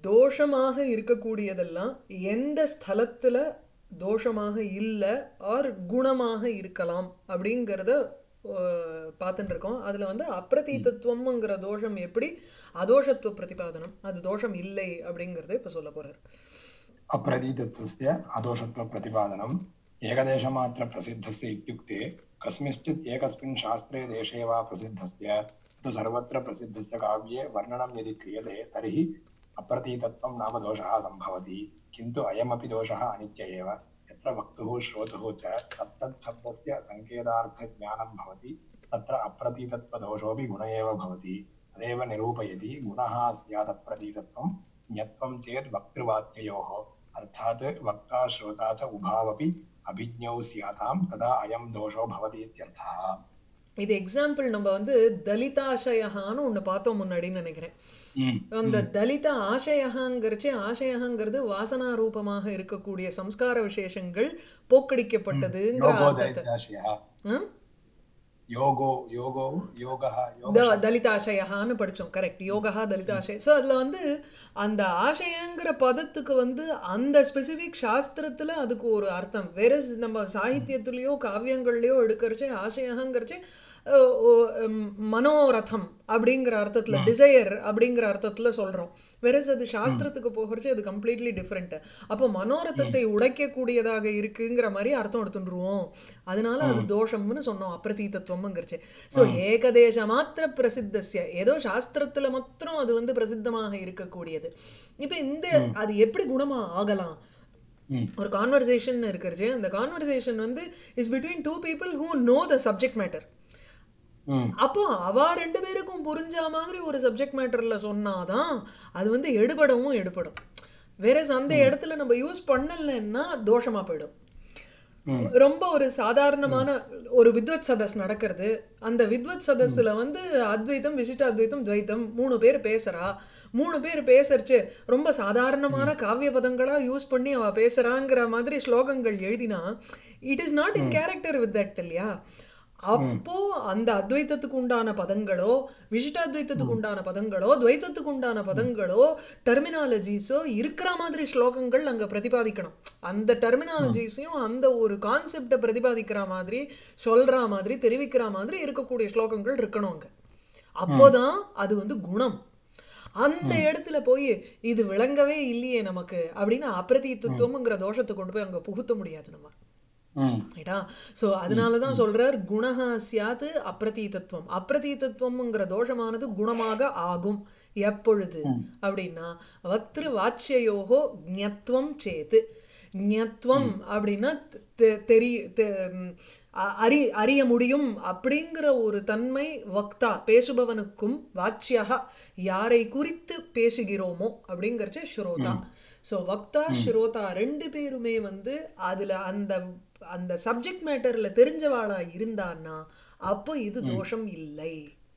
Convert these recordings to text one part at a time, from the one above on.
தோஷமாக இருக்கக்கூடியதெல்லாம் எந்த ஸ்தலத்துல தோஷமாக இல்லை ஆர் குணமாக இருக்கலாம் அப்படிங்கிறத அஹ், பார்த்துட்டு இருக்கோம் அதுல வந்து அப்பிரதீதத்துவம்ங்கிற தோஷம் எப்படி அதோஷத்துவ பிரதிபாதனம் அது தோஷம் இல்லை அப்படிங்கறத இப்ப சொல்ல போறார் अप्रतीतत्वस्य अदोषत्वप्रतिपादनम् एकदेशमात्रप्रसिद्धस्य इत्युक्ते कस्मिंश्चित् एकस्मिन् शास्त्रे देशे वा प्रसिद्धस्य तु सर्वत्र प्रसिद्धस्य काव्ये वर्णनं यदि क्रियते तर्हि अप्रतीतत्वं नाम दोषः सम्भवति किन्तु अयमपि दोषः अनित्य एव यत्र वक्तुः श्रोतुः च तत्तच्छब्दस्य सङ्केतार्थज्ञानं भवति तत्र अप्रतीतत्वदोषोऽपि गुण एव भवति तदेव निरूपयति गुणः स्यात् अप्रतीतत्वं ज्ञत्वं चेत् वक्तृवाक्ययोः अर्थात् वक्ता श्रोता च उभावपि अभिज्ञौ स्यातां तदा अयं दोषो भवति इत्यर्थः இது எக்ஸாம்பிள் நம்ம வந்து தலிதாசயகான்னு ஒண்ணு பார்த்தோம் முன்னாடின்னு நினைக்கிறேன் ம், அந்த தலித ஆசயகாங்கிறச்சு ஆசயகாங்கிறது வாசனா ரூபமாக இருக்கக்கூடிய சம்ஸ்கார விசேஷங்கள் போக்கடிக்கப்பட்டதுங்கிற योगो அர்த்தத்தை दैत्याशयः ம்? योगो योगो योगः योग த- தலிதாசயகான்னு படிச்சோம் கரெக்ட் யோகா தலிதாசய ஸோ அதுல வந்து அந்த ஆசயங்கிற பதத்துக்கு வந்து அந்த ஸ்பெசிஃபிக் சாஸ்திரத்துல அதுக்கு ஒரு அர்த்தம் வேற நம்ம சாகித்யத்திலயோ காவியங்கள்லயோ எடுக்கிறச்சே ஆசயங்கிறச்சே அஹ், ஓ- உம், மனோரதம் அப்படிங்கிற அர்த்தத்துல டிசையர் அப்படிங்கிற அர்த்தத்துல சொல்றோம் வேற அது சாஸ்திரத்துக்கு போகிறச்சு அது கம்ப்ளீட்லி டிஃப்ரெண்ட் அப்போ மனோரதத்தை உடைக்கக்கூடியதாக இருக்குங்கிற மாதிரி அர்த்தம் எடுத்துருவோம் அதனால அது தோஷம்னு சொன்னோம் அப்பிரதீதத்துவம்ங்கிறச்சு ஸோ ஏகதேச மாத்திர பிரசித்தஸ்ய ஏதோ சாஸ்திரத்துல மாத்திரம் அது வந்து பிரசித்தமாக இருக்கக்கூடியது இப்போ இந்த அது எப்படி குணமா ஆகலாம் ம், ஒரு கான்வர்சேஷன் இருக்கிறச்சு அந்த கான்வர்சேஷன் வந்து is between two people who know the subject matter hmm, அப்போ அவ ரெண்டு பேருக்கும் புரிஞ்ச மாதிரி ஒரு சப்ஜெக்ட் மேட்டர்ல சொன்னாதான் அது வந்து எடுபடவும் எடுபடும் வேற அந்த இடத்துல நம்ம யூஸ் பண்ணலைன்னா தோஷமா போயிடும் ம், ரொம்ப ஒரு சாதாரணமான ஒரு வித்வத் சதஸ் நடக்கிறது அந்த வித்வத் சதஸ்ல வந்து அத்வைத்தம் விசிட்ட அத்வைத்தம் துவைத்தம் மூணு பேர் பேசுறா மூணு பேர் பேசறச்சு ரொம்ப சாதாரணமான காவிய பதங்களா யூஸ் பண்ணி அவ பேசுறாங்கிற மாதிரி ஸ்லோகங்கள் எழுதினா it is not in character with that இல்லையா அப்போ அந்த அத்வைத்தத்துக்கு உண்டான பதங்களோ விசிட்டாத்வைத்தத்துக்கு உண்டான பதங்களோ துவைத்தத்துக்கு உண்டான பதங்களோ டெர்மினாலஜிஸோ இருக்கிற மாதிரி ஸ்லோகங்கள் அங்க பிரதிபாதிக்கணும் அந்த டெர்மினாலஜிஸையும் அந்த ஒரு கான்செப்டை பிரதிபாதிக்கிற மாதிரி சொல்ற மாதிரி தெரிவிக்கிற மாதிரி இருக்கக்கூடிய ஸ்லோகங்கள் இருக்கணும் அங்க அப்போதான் அது வந்து குணம் அந்த இடத்துல போய் இது விளங்கவே இல்லையே நமக்கு அப்படின்னு அப்பிரதீத்துவம்ங்கிற தோஷத்தை கொண்டு போய் அங்க புகுத்த முடியாது நம்ம ம், ரைட்டா ஸோ அதனால தான் சொல்றார் குணஹா சியாத்து அப்பிரதீதத்துவம் அப்பிரதீதத்துவம்ங்கிற தோஷமானது குணமாக ஆகும் எப்பொழுது அப்படின்னா வக்திரு வாச்சியோகோ ஞத்வம் சேத்து ஞத்வம் அப்படின்னா தெ- தெரிய தெ- ம், அ- அறி அறிய முடியும் அப்படிங்கிற ஒரு தன்மை வக்தா பேசுபவனுக்கும் வாச்சியகா யாரை குறித்து பேசுகிறோமோ அப்படிங்கிறச்ச ஸ்ரோதா ஸோ வக்தா ஸ்ரோதா ரெண்டு பேருமே வந்து அதுல அந்த அந்த சப்ஜெக்ட் மேட்டர்ல தெரிஞ்சவாளா இருந்தான்னா அப்போ இது தோஷம் இல்லை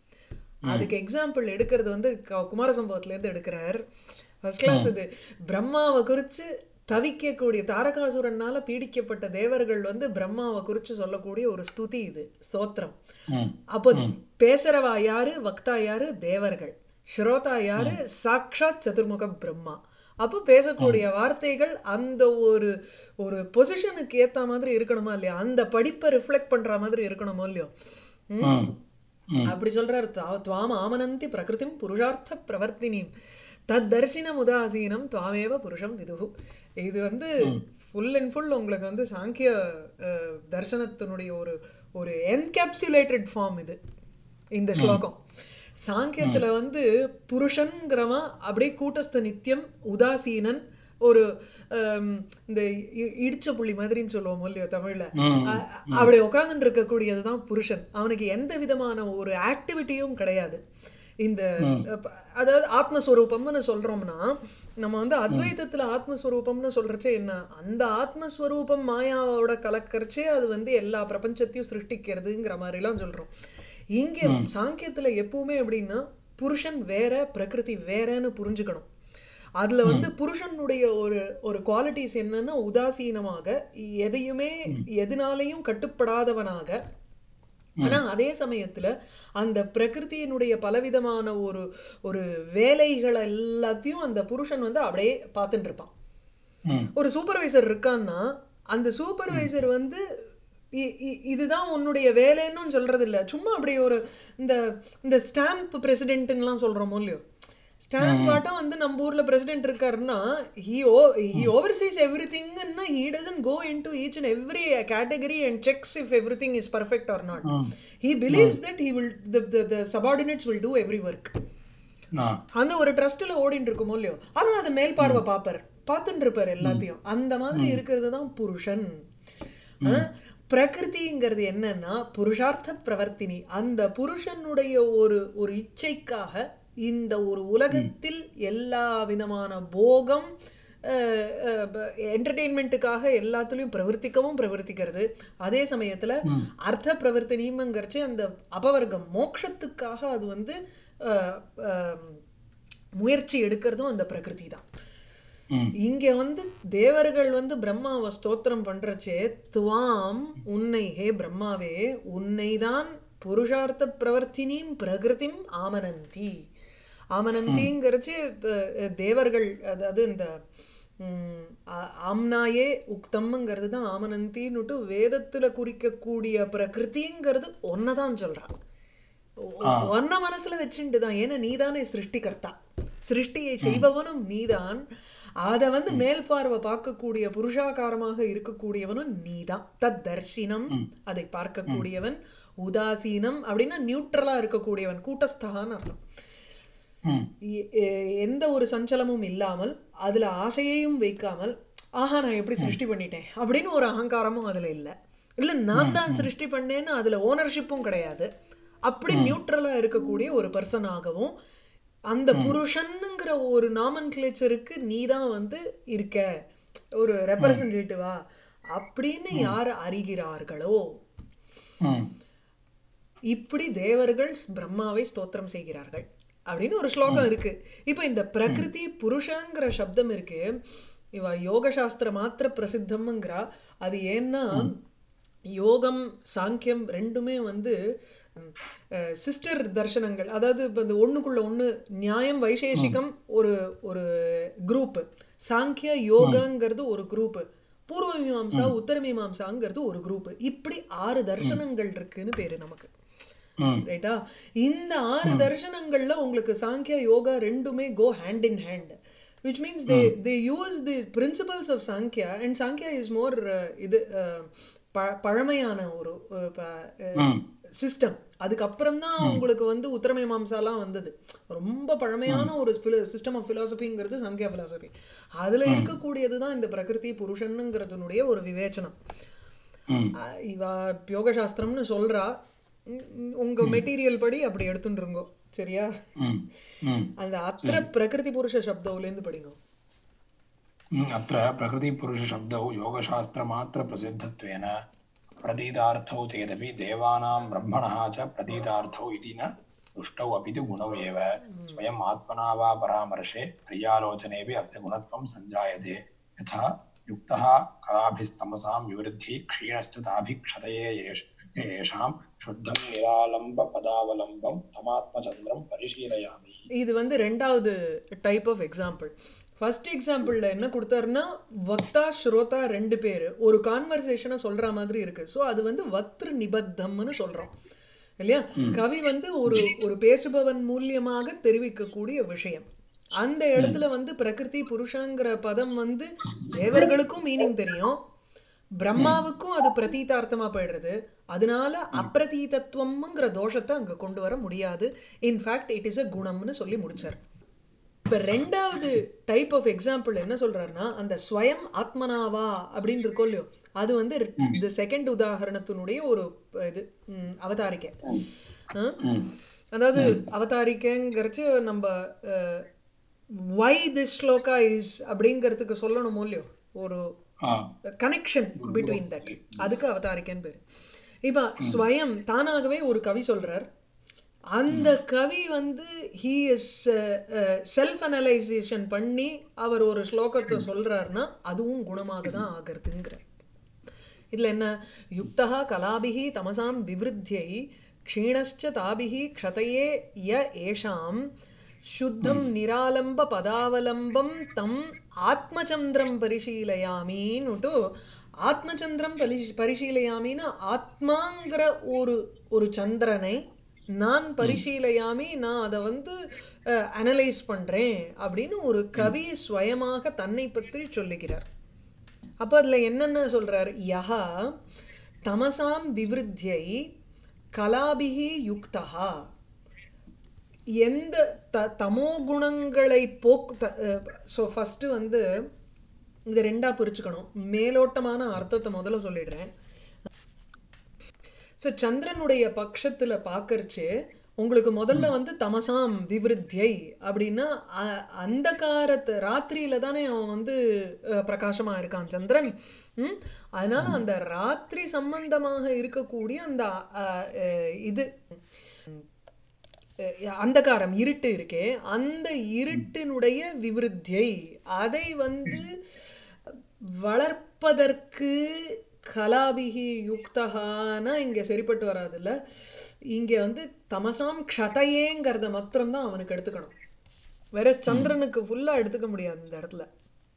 அதுக்கு எக்ஸாம்பிள் எடுக்கிறது வந்து க- குமார சம்பவத்துல இருந்து எடுக்கிறார் ஃபர்ஸ்ட் கிளாஸ் இது பிரம்மாவை குறிச்சு தவிக்கக்கூடிய தாரகாசுரனால பீடிக்கப்பட்ட தேவர்கள் வந்து பிரம்மாவை குறிச்சு சொல்லக்கூடிய ஒரு ஸ்துதி இது ஸ்தோத்திரம் ம், அப்போ பேசுறவா யாரு வக்தா யாரு தேவர்கள் ஸ்ரோதா யாரு சாக்ஷாத் சதுர்முக பிரம்மா அப்போ பேசக்கூடிய வார்த்தைகள் அந்த ஒரு ஒரு பொசிஷனுக்கு ஏத்த மாதிரி இருக்கணுமா இல்லையா அந்த படிப்பை ரிஃப்ளெக்ட் பண்ற மாதிரி இருக்கணுமோ இல்லையோ ம்? ம், ம், அப்படி சொல்றாரு "துவா- துவாம் ஆமனந்தி பிரகிருதிம் புருஷார்த்த பிரவர்த்தினீம் தத்தர்ஷினம் உதாசீனம் துவாமேவ புருஷம் விதுகு இது வந்து ஃபுல் அண்ட் ஃபுல் உங்களுக்கு வந்து சாங்கிய அஹ், தர்சனத்தினுடைய ஒரு ஒரு என்கேப்சுலேட்டட் ஃபார்ம் இது இந்த ஸ்லோகம் சாங்கியத்துல வந்து புருஷன்கிறவன் அப்படியே கூட்டஸ்த நித்தியம் உதாசீனன் ஒரு ஹம், இந்த இ- இடிச்ச புள்ளி மாதிரின்னு சொல்லுவோம் இல்லையோ தமிழ்ல ம், அ- அப்படி உட்கார்ந்துட்டு இருக்கக்கூடியதுதான் புருஷன் அவனுக்கு எந்த விதமான ஒரு ஆக்டிவிட்டியும் கிடையாது இந்த அப்ப- அதாவது ஆத்மஸ்வரூபம்னு சொல்றோம்னா நம்ம வந்து அத்வைதத்துல ஆத்மஸ்வரூபம்னு சொல்றச்சே என்ன அந்த ஆத்மஸ்வரூபம் மாயாவோட கலக்கறச்சே அது வந்து எல்லா பிரபஞ்சத்தையும் சிருஷ்டிக்கிறதுங்கிற மாதிரிலாம் சொல்றோம் இங்க சாங்கியத்துல எப்பவுமே எப்படின்னா புருஷன் வேற பிரகிருதி வேறன்னு புரிஞ்சுக்கணும் அதுல வந்து புருஷனுடைய ஒரு ஒரு குவாலிட்டிஸ் என்னன்னா உதாசீனமாக எதையுமே எதனாலையும் கட்டுப்படாதவனாக ஆனா அதே சமயத்துல அந்த பிரகிருதியினுடைய பலவிதமான ஒரு ஒரு வேலைகள் எல்லாத்தையும் அந்த புருஷன் வந்து அப்படியே பார்த்துட்டு இருப்பான் ம் ஒரு சூப்பர்வைசர் இருக்கான்னா அந்த சூப்பர்வைசர் வந்து இ- இ- இதுதான் உன்னுடைய வேலைன்னு சொல்றது இல்ல சும்மா அப்படி ஒரு இந்த இந்த ஸ்டாம்ப் பிரசிடென்ட்லாம் சொல்றோமோ இல்லையோ ஸ்டாம்ப் ஆட்டம் வந்து நம்ம ஊர்ல பிரசிடென்ட் இருக்காருன்னா he oh he overseas every திங்னா he doesn't go into each and every category and sex if everything is perfect or not he believes that he will the subordinates will do every work ah அந்த ஒரு ட்ரஸ்ட்ல ஓடிட்டு இருக்குமோ இல்லையோ ஆனா அது மேல் பார்வை பாப்பார் பார்த்துட்டு இருப்பார் எல்லாத்தையும் அந்த மாதிரி இருக்கிறது தான் புருஷன் ஆ? பிரகிருதிங்கிறது என்னன்னா புருஷார்த்த பிரவர்த்தினி அந்த புருஷனுடைய ஒரு ஒரு இச்சைக்காக இந்த ஒரு உலகத்தில் எல்லா விதமான போகம் என்டர்டெயின்மெண்ட்டுக்காக எல்லாத்துலயும் பிரவர்த்திக்கவும் பிரவர்த்திக்கிறது அதே சமயத்துல அர்த்த பிரவர்த்தனியம்ங்கிறச்சு அந்த அபவர்க்கம் மோட்சத்துக்காக அது வந்து அஹ், அஹ், முயற்சி எடுக்கிறதும் அந்த பிரகிருதி தான் ம் இங்க வந்து தேவர்கள் வந்து பிரம்மாவை ஸ்தோத்திரம் பண்றச்சே துவாம் உன்னை ஹே பிரம்மாவே உன்னைதான் புருஷார்த்த பிரவர்த்தினியும் பிரகிருதிம் ஆமனந்தி ஆமனந்திங்கிறச்சு அஹ், தேவர்கள் அதாவது இந்த ம், ஆ- ஆம்னாயே உக்தம்ங்கிறது தான் ஆமனந்தின்னுட்டு வேதத்துல குறிக்கக்கூடிய பிரகிருதிங்கிறது ஒன்னதான் சொல்றான் ஒன்ன மனசுல வச்சுட்டு தான் ஏன்னா நீதானே சிருஷ்டிகர்த்தா சிருஷ்டியை செய்பவனும் நீதான் அதை வந்து மேல் பார்வை பார்க்கக்கூடிய புருஷாகாரமாக இருக்கக்கூடியவனும் நீதான் தத் தர்ஷினம் அதை பார்க்கக்கூடியவன் உதாசீனம் அப்படின்னா நியூட்ரலா இருக்கக்கூடியவன் கூட்டஸ்தகான்னு அர்த்தம் ம் எ- எ- எந்த ஒரு சஞ்சலமும் இல்லாமல் அதுல ஆசையையும் வைக்காமல் ஆஹா நான் எப்படி சிருஷ்டி பண்ணிட்டேன் அப்படின்னு ஒரு அகங்காரமும் அதுல இல்ல இல்ல நான் தான் சிருஷ்டி பண்ணேன்னு அதுல ஓனர்ஷிப்பும் கிடையாது அப்படி நியூட்ரலா இருக்கக்கூடிய ஒரு பர்சனாகவும் அந்த புருஷனுங்கிற ஒரு நாமன் கிளேச்சருக்கு நீ தான் வந்து இருக்க ஒரு ரெப்ரசன்டேட்டிவா அப்படின்னு யார் அறிகிறார்களோ ம் இப்படி தேவர்கள் பிரம்மாவை ஸ்தோத்திரம் செய்கிறார்கள் அப்படின்னு ஒரு ஸ்லோகம் இருக்கு இப்போ இந்த பிரகிருதி புருஷங்கிற சப்தம் இருக்கு இவ யோக சாஸ்திர மாத்திர பிரசித்தம்ங்கிறா அது ஏன்னா யோகம் சாங்கியம் ரெண்டுமே வந்து சிஸ்டர் தர்சனங்கள் அதாவது இப்போ இந்த ஒண்ணுக்குள்ள ஒண்ணு நியாயம் வைசேஷிகம் ஒரு ஒரு குரூப் சாங்கிய யோகங்கிறது ஒரு குரூப் பூர்வ மீமாம்சா உத்தர மீமாம்சாங்கிறது ஒரு குரூப் இப்படி ஆறு தர்சனங்கள் இருக்குன்னு பேரு நமக்கு ம் ரைட்டா இந்த ஆறு தர்சனங்கள்ல உங்களுக்கு சாங்கியா யோகா ரெண்டுமே go hand in hand which means they they use the principles of sankhya and sankhya is more uh, இது uh, ப- பழமையான ஒரு ம் சிஸ்டம் அதுக்கப்புறம் தான் உங்களுக்கு வந்து உத்தரமே மாம்சாலாம் வந்தது ரொம்ப பழமையான ஒரு சிஸ்டம் ஆஃப் ஃபிலாசபிங்கிறது சங்கியா ஃபிலாசபி அதுல இருக்கக்கூடியது தான் இந்த பிரகிருதி புருஷனுங்கிறதுனுடைய ஒரு விவேச்சனம் ம் அஹ் இவ யோக சாஸ்திரம்னு சொல்றா உம் உம் உங்க மெட்டீரியல் படி அப்படி எடுத்துட்டுருங்கோ சரியா ம் ம் அந்த அத்திர பிரகிருதி புருஷ சப்தவுலேருந்து படிங்க ம், अत्र प्रकृतिपुरुषशब्दौ योगशास्त्रमात्रप्रसिद्धत्वेन प्रतीतार्थौ चेदपि देवानां ब्रह्मणः च प्रतीतार्थौ इति न तुष्टौ अपि तु गुणौ एव स्वयम् आत्मना वा परामर्शे पर्यालोचनेऽपि अस्य गुणत्वं सञ्जायते यथा युक्तः कलाभिस्तमसां विवृद्धि क्षीणश्च ताभिक्षतये येष- येषां शुद्धं निरालम्बपदावलम्बं तमात्मचन्द्रं परिशीलयामि இது வந்து ரெண்டாவது டைப் ஆஃப் எக்ஸாம்பிள் ஃபர்ஸ்ட் எக்ஸாம்பிள்ல என்ன கொடுத்தாருன்னா வக்தா ஸ்ரோதா ரெண்டு பேர் ஒரு கான்வர்சேஷனை சொல்ற மாதிரி இருக்கு ஸோ அது வந்து வக்திரு நிபத்தம்னு சொல்றோம் இல்லையா கவி வந்து ஒரு ஒரு பேசுபவன் மூலியமாக தெரிவிக்கக்கூடிய விஷயம் அந்த இடத்துல வந்து பிரகிருதி புருஷங்கிற பதம் வந்து தேவர்களுக்கும் மீனிங் தெரியும் பிரம்மாவுக்கும் அது பிரதீதார்த்தமா போயிடுறது அதனால அப்பிரதீதத்துவம்ங்கிற தோஷத்தை அங்க கொண்டு வர முடியாது இன்ஃபேக்ட் இட் இஸ் அ குணம்னு சொல்லி முடிச்சார் இப்ப ரெண்டாவது டைப் ஆஃப் எக்ஸாம்பிள் என்ன சொல்றாருன்னா அந்த ஸ்வயம் ஆத்மனாவா அப்படின்னு இருக்கோ இல்லையோ அது வந்து இந்த செகண்ட் உதாகரணத்தினுடைய ஒரு இது ம், அவதாரிக்கை ஆ? அதாவது அவதாரிக்கைங்கிறச்சு நம்ம வை திஸ் ஸ்லோகா இஸ் அப்படிங்கிறதுக்கு சொல்லணுமோ இல்லையோ ஒரு ஆ கனெக்ஷன் பிட்வீன் தட் அதுக்கு அவதாரிக்கன்னு பேரு இப்ப ஸ்வயம் தானாகவே ஒரு கவி சொல்றார் அந்த கவி வந்து ஹீ இஸ் செல்ஃப் அனலைசேஷன் பண்ணி அவர் ஒரு ஸ்லோகத்தை சொல்றாருன்னா அதுவும் குணமாக தான் ஆகிறதுங்கிற இதில் என்ன யுக்தா கலாபிகி தமசாம் விவருத்தியை க்ஷீணश्च தாபிகி க்ஷதையே ய ஏஷாம் சுத்தம் நிராலம்ப பதாவலம்பம் தம் ஆத்மச்சந்திரம் பரிசீலயாமின்னுட்டு ஆத்மச்சந்திரம் பரி பரிசீலயாமின்னு ஆத்மாங்கிற ஒரு ஒரு சந்திரனை நான் பரிசீலயாமி நான் அதை வந்து அனலைஸ் பண்ணுறேன் அப்படின்னு ஒரு கவி ஸ்வயமாக தன்னை பற்றி சொல்லுகிறார் அப்போ அதில் என்னென்ன சொல்கிறார் யஹா தமசாம் விவருத்தியை கலாபிகி யுக்தா எந்த த தமோ குணங்களை போக்கு த ஸோ ஃபஸ்ட்டு வந்து இதை ரெண்டாக பிரிச்சுக்கணும் மேலோட்டமான அர்த்தத்தை முதல்ல சொல்லிடுறேன் ஸோ சந்திரனுடைய பட்சத்தில் பார்க்கறச்சு உங்களுக்கு முதல்ல வந்து தமசாம் விவருத்தியை அப்படின்னா அ- அந்த காரத்து ராத்திரியில தானே அவன் வந்து அஹ், பிரகாசமா இருக்கான் சந்திரன் ம்? அதனால அந்த ராத்திரி சம்பந்தமாக இருக்கக்கூடிய அந்த அஹ், அஹ், இது அஹ், அந்தகாரம் இருட்டு இருக்கே அந்த இருட்டினுடைய விவருத்தியை அதை வந்து வளர்ப்பதற்கு கலாபிகி யுக்தகானா இங்கே சரிப்பட்டு வராதுல்ல இங்கே வந்து தமசாம் க்ஷதையேங்கிறத மாத்திரம்தான் அவனுக்கு எடுத்துக்கணும் வேற சந்திரனுக்கு ஃபுல்லாக எடுத்துக்க முடியாது இந்த இடத்துல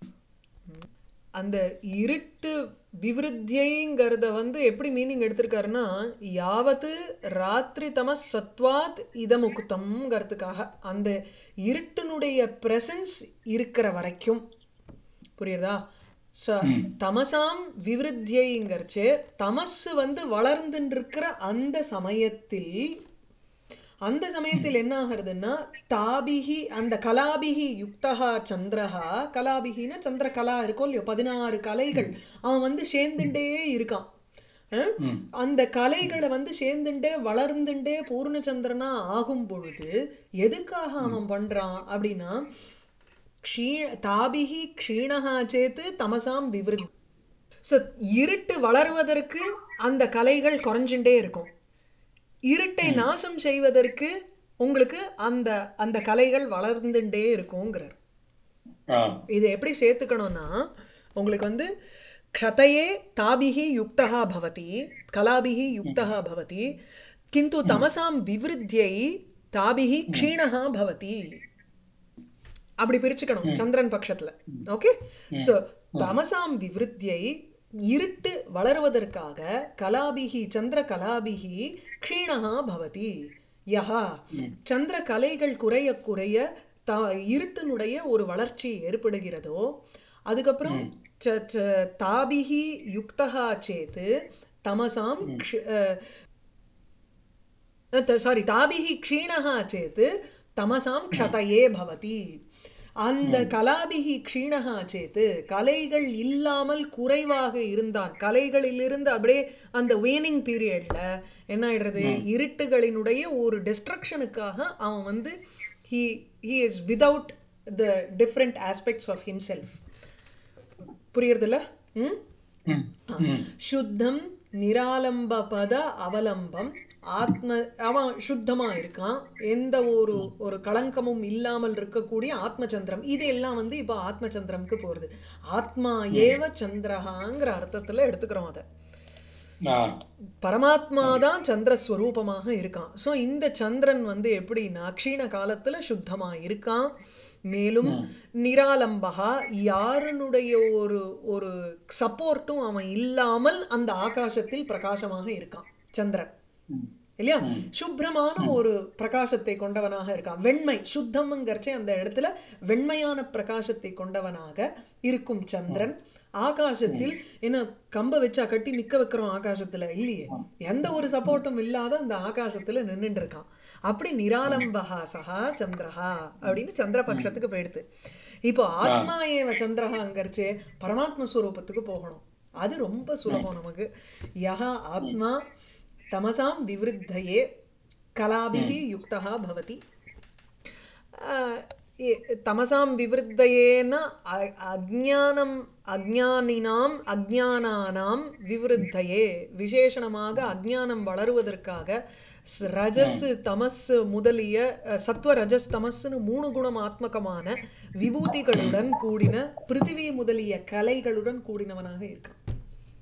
அந்த இருட்டு விவருத்தியைங்கிறத வந்து எப்படி மீனிங் எடுத்திருக்காருன்னா யாவத்து ராத்திரி தமஸ் சத்வாத் இதமுகுத்தம்ங்கிறதுக்காக அந்த இருட்டினுடைய பிரசன்ஸ் இருக்கிற வரைக்கும் புரியுதா ச தமசாம் விவருத்தியைங்கிறச்சு தமஸ் வந்து வளர்ந்துட்டு இருக்கிற அந்த சமயத்தில் அந்த சமயத்தில் என்ன ஆகிறதுன்னா தாபிகி அந்த கலாபிகி யுக்தகா சந்திரஹா கலாபிகின்னா சந்திர கலா இருக்கும் இல்லையோ பதினாறு கலைகள் அவன் வந்து சேர்ந்துட்டே இருக்கான் அஹ்? அந்த கலைகளை வந்து சேர்ந்துட்டே வளர்ந்துட்டே பூர்ணச்சந்திரனா ஆகும் பொழுது எதுக்காக அவன் பண்றான் அப்படின்னா க்ஷீ தாபிகி க்ஷீணஹா சேத்து தமசாம் விவருத் ஸோ இருட்டு வளருவதற்கு அந்த கலைகள் குறைஞ்சுட்டே இருக்கும் இருட்டை நாசம் செய்வதற்கு உங்களுக்கு அந்த அந்த கலைகள் வளர்ந்துட்டே இருக்குங்கிறார் ஆ இதை எப்படி சேர்த்துக்கணும்னா உங்களுக்கு வந்து க்ஷதையே தாபிஹி யுக்தா பவதி கலாபிஹி யுக்தா பவதி கிந்து தமசாம் விவருத்தியை தாபிஹி க்ஷீணஹா பவதி அப்படி பிரிச்சுக்கணும் சந்திரன் பட்சத்துல ஓகே ஸோ தமசாம் விவருத்தியை இருட்டு வளருவதற்காக கலாபிகி சந்திர கலாபிகி க்ஷீணஹா பவதி யஹா சந்திர கலைகள் குறைய குறைய தா இருட்டினுடைய ஒரு வளர்ச்சி ஏற்படுகிறதோ அதுக்கப்புறம் ச- ச- தாபிஹி யுக்தஹா சேத்து தமசாம் க்ஷ- அஹ், சாரி தாபிஹி க்ஷீணஹா சேத் தமசாம் க்ஷதயே பவதி அந்த கலாபிஹி க்ஷீணஹா சேத் கலைகள் இல்லாமல் குறைவாக இருந்தான் கலைகளிலிருந்து அப்படியே அந்த வேனிங் பீரியட்ல என்ன ஆயிடுறது இருட்டுகளினுடைய ஒரு டிஸ்ட்ரக்ஷனுக்காக அவன் வந்து he he is without the different aspects of himself புரியுறதுல ம் ம் ம் சுத்தம் நிராலம்ப பத அவலம்பம் ஆத்ம அவன் சுத்தமா இருக்கான் எந்த ஒரு ஒரு களங்கமும் இல்லாமல் இருக்கக்கூடிய ஆத்மச்சந்திரம் இது எல்லாம் வந்து இப்போ ஆத்மச்சந்திரம்க்கு போறது ஆத்மா ஏவ சந்திரஹாங்கிற அர்த்தத்துல எடுத்துக்கிறோம் அதை ஆ பரமாத்மா தான் சந்திரஸ்வரூபமாக இருக்கான் ஸோ இந்த சந்திரன் வந்து எப்படின்னா க்ஷீண காலத்துல சுத்தமா இருக்கான் மேலும் நிராலம்பகா யாருனுடைய ஒரு ஒரு சப்போர்ட்டும் அவன் இல்லாமல் அந்த ஆகாசத்தில் பிரகாசமாக இருக்கான் சந்திரன் ம் இல்லையா சுப்ரமான ஒரு பிரகாசத்தை கொண்டவனாக இருக்கான் வெண்மை சுத்தம்ங்கிறச்சே அந்த இடத்துல வெண்மையான பிரகாசத்தை கொண்டவனாக இருக்கும் சந்திரன் ஆகாசத்தில் என்ன கம்ப வச்சா கட்டி நிக்க வைக்கிறோம் ஆகாசத்துல இல்லையே எந்த ஒரு சப்போர்ட்டும் இல்லாத அந்த ஆகாசத்துல நின்னுட்டு இருக்கான் அப்படி நிராலம்பகா சஹா சந்திரஹா அப்படின்னு சந்திரபக்ஷத்துக்கு போயிடுது இப்போ ஆத்மா ஏவ சந்திரஹாங்கிறச்சே பரமாத்ம ஸ்வரூபத்துக்கு போகணும் அது ரொம்ப சுலபம் நமக்கு யஹா ஆத்மா தமசாம் விவருத்தயே கலாபிஹி யுக்தா பவதி ஆஹ் இ- தமசாம் விவருத்தயேன அ- அஜ்ஞானம் அஜ்ஞானினாம் அஜ்ஞானானாம் விவருத்தயே விசேஷணமாக அஜ்ஞானம் வளருவதற்காக ஸ்- ரஜஸ் தமஸ் முதலிய அஹ், சத்வ ரஜஸ் தமஸ்னு மூணு குணம் ஆத்மகமான விபூதிகளுடன் கூடின பிருத்திவி முதலிய கலைகளுடன் கூடினவனாக இருக்கான்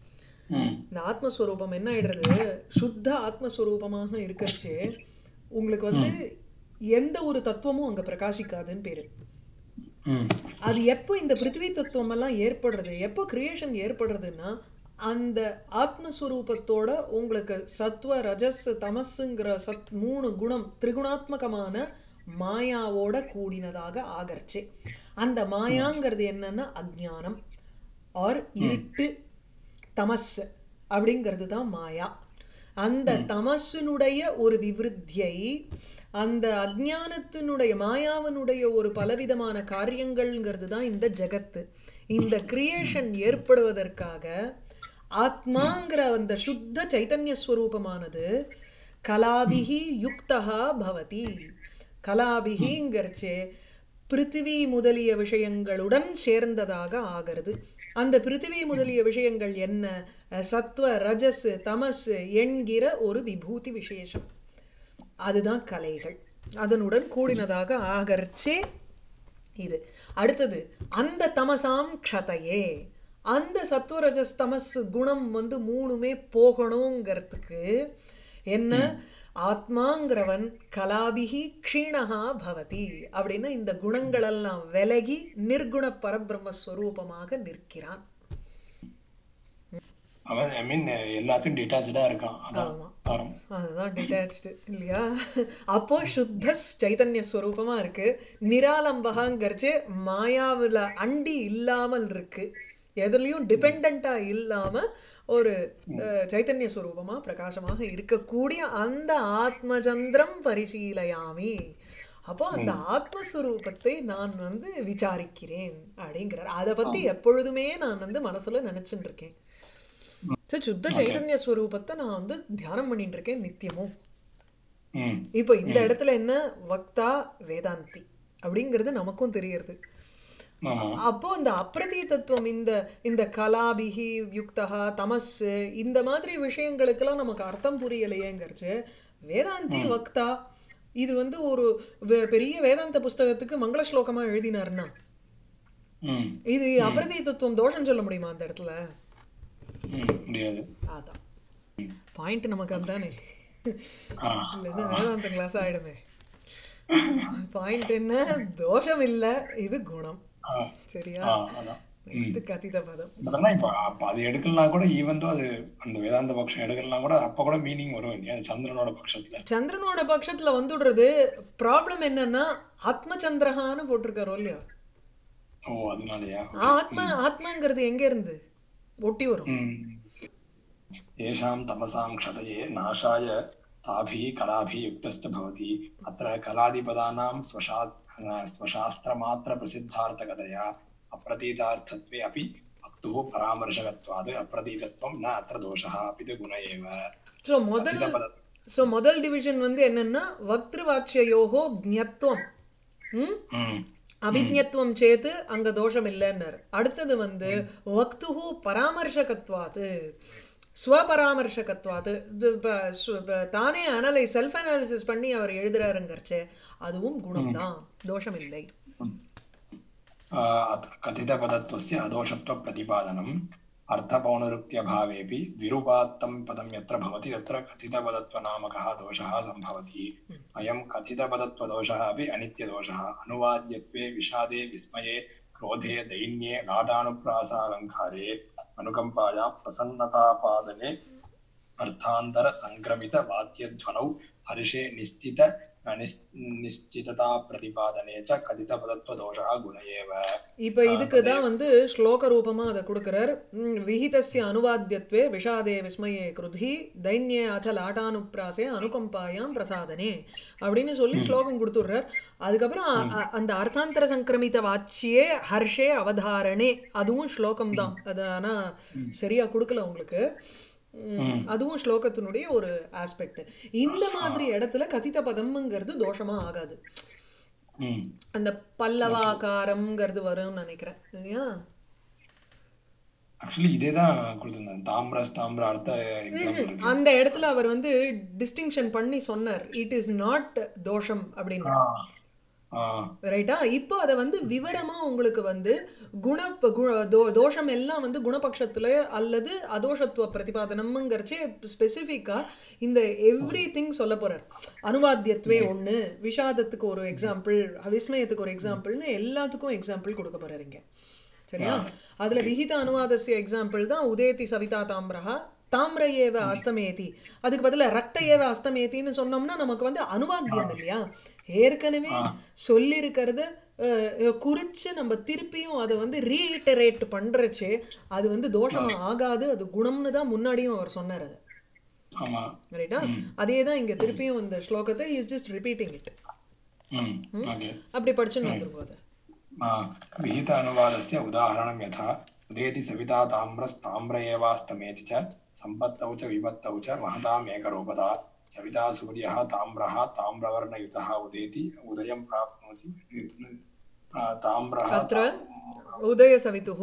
ம் இந்த ஆத்மஸ்வரூபம் என்ன ஆயிடுறது சுத்த ஆத்மஸ்வரூபமாக இருக்கச்சு உங்களுக்கு வந்து எந்த ஒரு தத்துவமும் அங்க பிரகாசிக்காதுன்னு பேரு ம் அது எப்போ இந்த பிருத்திவி தத்துவம் எல்லாம் ஏற்படுறது எப்போ கிரியேஷன் ஏற்படுறதுன்னா அந்த ஆத்மஸ்வரூபத்தோட உங்களுக்கு சத்வ ரஜஸ் தமசுங்கிற சத் மூணு குணம் திரிகுணாத்மகமான மாயாவோட கூடினதாக ஆகர்ச்சே அந்த மாயாங்கிறது என்னன்னா அஜ்ஞானம் ஆர் இருட்டு தமஸ் அப்படிங்கிறது தான் மாயா அந்த தமசினுடைய ஒரு விவருத்தியை அந்த அஜ்ஞானத்தினுடைய மாயாவினுடைய ஒரு பலவிதமான காரியங்கள்ங்கிறது தான் இந்த ஜகத்து இந்த கிரியேஷன் ஏற்படுவதற்காக ஆத்மாங்கிற அந்த சுத்த சைத்தன்ய ஸ்வரூபமானது கலாபிகி யுக்தா பவதி கலாபிகிங்கிறச்சே பிருத்திவி முதலிய விஷயங்களுடன் சேர்ந்ததாக ஆகிறது அந்த பிருத்திவி முதலிய விஷயங்கள் என்ன சத்வ ரஜஸ் தமஸ் என்கிற ஒரு விபூதி விசேஷம் அதுதான் கலைகள் அதனுடன் கூடினதாக ஆகர்ச்சே இது அடுத்தது அந்த தமசாம் க்ஷதையே அந்த சத்வரஜஸ் தமஸ் குணம் வந்து மூணுமே போகணுங்கிறதுக்கு என்ன ஆத்மாங்கிறவன் கலாபிகி க்ஷீணஹா பவதி அப்படின்னா இந்த குணங்களெல்லாம் விலகி நிர்குண பரபிரம்மஸ்வரூபமாக நிற்கிறான் அவன் ஐ மீன் எல்லாத்தையும் டிட்டாச்சா இருக்கான் அதான் ஆமா. காரணம் அதுதான் டிட்டாச்டு இல்லையா அப்போ சுத்த சைதன்ய ஸ்வரூபமா இருக்கு நிராலம்பகாங்கிறச்சு மாயாவில் அண்டி இல்லாமல் இருக்கு எதுலயும் டிபெண்டா இல்லாம ஒரு அஹ், சைத்தன்ய ஸ்வரூபமா பிரகாசமாக இருக்கக்கூடிய அந்த ஆத்மச்சந்திரம் பரிசீலயாமி அப்போ அந்த ஆத்மஸ்வரூபத்தை நான் வந்து விசாரிக்கிறேன் அப்படிங்கிறார் அதை பத்தி எப்பொழுதுமே நான் வந்து மனசுல நினைச்சுட்டு இருக்கேன் So, சுத்த சைதன்ய ஸ்வரூபத்தை நான் வந்து தியானம் பண்ணிட்டு இருக்கேன் நித்தியமும் ம் இப்போ இந்த இடத்துல என்ன வக்தா வேதாந்தி அப்படிங்கிறது நமக்கும் தெரியறது ஆமா அப்போ இந்த அப்பிரதி தத்துவம் இந்த இந்த கலாபிகி யுக்தகா தமஸ் இந்த மாதிரி விஷயங்களுக்கெல்லாம் நமக்கு அர்த்தம் புரியலையேங்கிறச்சு வேதாந்தி வக்தா இது வந்து ஒரு வே- பெரிய வேதாந்த புஸ்தகத்துக்கு மங்கள ஸ்லோகமா எழுதினாருன்னா ம் இது அபிரதி தத்துவம் தோஷம் சொல்ல முடியுமா அந்த இடத்துல ம் முடியாது அதான் பாயிண்ட் நமக்கு அதானே ஆ இல்லைன்னா வேதாந்த கிளாஸ் ஆயிடுமே பாயிண்ட் என்ன தோஷம் இல்ல இது குணம் ஆ சரியா ஆ அதான் நெக்ஸ்ட் கதித பதம் அதெல்லாம் இப்போ அப்ப அது எடுக்கலாம் கூட ஈவன் அது அந்த வேதாந்த பட்சம் எடுக்கலாம் கூட அப்ப கூட மீனிங் வரும் இல்லையா அது சந்திரனோட பட்சத்துல சந்திரனோட பட்சத்துல வந்துடுறது ப்ராப்ளம் என்னன்னா ஆத்மச்சந்திரஹான்னு போட்டிருக்காரோ இல்லையா ஓ அதனாலயா ஆத்ம ஆத்மாங்கிறது எங்க இருந்து ஒட்டி வரும் ம் येषां तमसां क्षतये नाशाय ताभिः कलाभिः युक्तश्च भवति अत्र कलादिपदानां स्वशा स्वशास्त्रमात्रप्रसिद्धार्थकथया अप्रतीतार्थत्वे अपि वक्तुः परामर्शकत्वात् अप्रतीतत्वं न अत्र दोषः अपि तु गुण एव ஸோ முதல் कथितपद ஸோ முதல் டிவிஷன் வந்து என்னன்னா வக்திருவாட்சியோகோ ஜ்ஞத்வம் ம் ம் அபிஜ்ஞத்துவம் சேத்து அங்க தோஷம் இல்லைன்னாரு அடுத்தது வந்து வக்துஹு பராமர்ஷகத்வாத்து ஸ்வபராமர்ஷகத்வாத்து இது ப- ஸ்வ- ப- தானே அனலை செல்ஃப் அனாலிசிஸ் பண்ணி அவர் எழுதுறாருங்கிறச்சே அதுவும் குணம்தான் தோஷம் இல்லை आ, अत्र कथितपदत्वस्य अदोषत्वप्रतिपादनम् अर्थपौनरुक्त्यभावेऽपि द्विरुपात्तं पदं यत्र भवति तत्र कथितपदत्वनामकः दोषः सम्भवति अयं कथितपदत्वदोषः अपि अनित्यदोषः अनुवाद्यत्वे विषादे विस्मये क्रोधे दैन्ये लाडानुप्रासालङ्कारे अनुकम्पाया प्रसन्नतापादने अर्थान्तरसङ्क्रमितवाक्यध्वनौ हर्षे निश्चित निश्- निश्चितताप्रतिपादने च कथितपदत्वदोषः गुण एव இப்போ இதுக்கு தான் வந்து ஸ்லோக ரூபமா அதை கொடுக்கிறார் ம், விஹிதஸ்ய அனுவாத்தியத்வே விஷாதே விஸ்மயே கிருதி தைன்யே அத லாட்டானுப்ராசே அனுகம்பாயாம் பிரசாதனே அப்படின்னு சொல்லி ஸ்லோகம் கொடுத்துடுறார் அதுக்கப்புறம் அ- அ- அந்த அர்த்தாந்தர சங்கிரமித வாச்சியே ஹர்ஷே அவதாரணே அதுவும் ஸ்லோகம் தான் அது ஆனா சரியா கொடுக்கல உங்களுக்கு ம், அதுவும் ஸ்லோகத்தினுடைய ஒரு ஆஸ்பெக்ட் இந்த மாதிரி இடத்துல கதித பதம்ங்கிறது தோஷமா ஆகாது ம் அந்த பல்லவாகாரம்ங்கிறது வரும்னு நினைக்கிறேன் இல்லையா ஆக்சுவலி இதே தான் கொடுத்துருந்தேன் தாமிரஸ் தாமிர அர்த்த எக்ஸாம்பிள் இருக்கு அந்த இடத்துல அவர் வந்து டிஸ்டிங்ஷன் பண்ணி சொன்னார் இட் இஸ் நாட் தோஷம் அப்படின்னு ஆ ஆ ரைட்டா இப்போ அதை வந்து விவரமா உங்களுக்கு வந்து குண கு- தோ- தோஷம் எல்லாம் வந்து குணபக்ஷத்துல அல்லது அதோஷத்துவ பிரதிபாதனம்ங்கிறச்சே ஸ்பெசிஃபிக்கா இந்த எவ்ரி திங் சொல்ல போறார் அனுவாத்தியத்துவே ஒண்ணு விஷாதத்துக்கு ஒரு எக்ஸாம்பிள் விஸ்மயத்துக்கு ஒரு எக்ஸாம்பிள்னு எல்லாத்துக்கும் எக்ஸாம்பிள் கொடுக்க போறாரு இங்க சரியா அதுல விகித அனுவாதசிய எக்ஸாம்பிள் தான் உதேதி சவிதா தாம்ரஹா தாம்ர ஏவ அஸ்தமேதி அதுக்கு பதிலா ரக்த ஏவ அஸ்தமேத்தின்னு சொன்னோம்னா நமக்கு வந்து அனுவாத்தியம் இல்லையா ஏற்கனவே சொல்லியிருக்கிறத அஹ், குறிச்சு நம்ம திருப்பியும் அதை வந்து ரீஇட்டரேட் பண்றச்சே அது வந்து தோஷமா ஆகாது அது குணம்னு தான் முன்னாடியும் அவர் சொன்னார் அது ஆமா ரைட்டா அதே தான் இங்க திருப்பியும் இந்த ஸ்லோகத்தை is just repeating it hmm okay அப்படி படிச்சுன்னு வந்துருங்க அதை आ, विहित अनुवादस्य उदाहरणं यथा उदेति सविता ताम्रस्ताम्र एवास्तमेति च सम्पत्तौ च विपत्तौ च महताम् एकरूपता सविता सूर्यः ताम्रः ताम्रवर्णयुतः उदेति उदयं प्राप्नोति आ, ताम्रः अत्र उदयसवितुः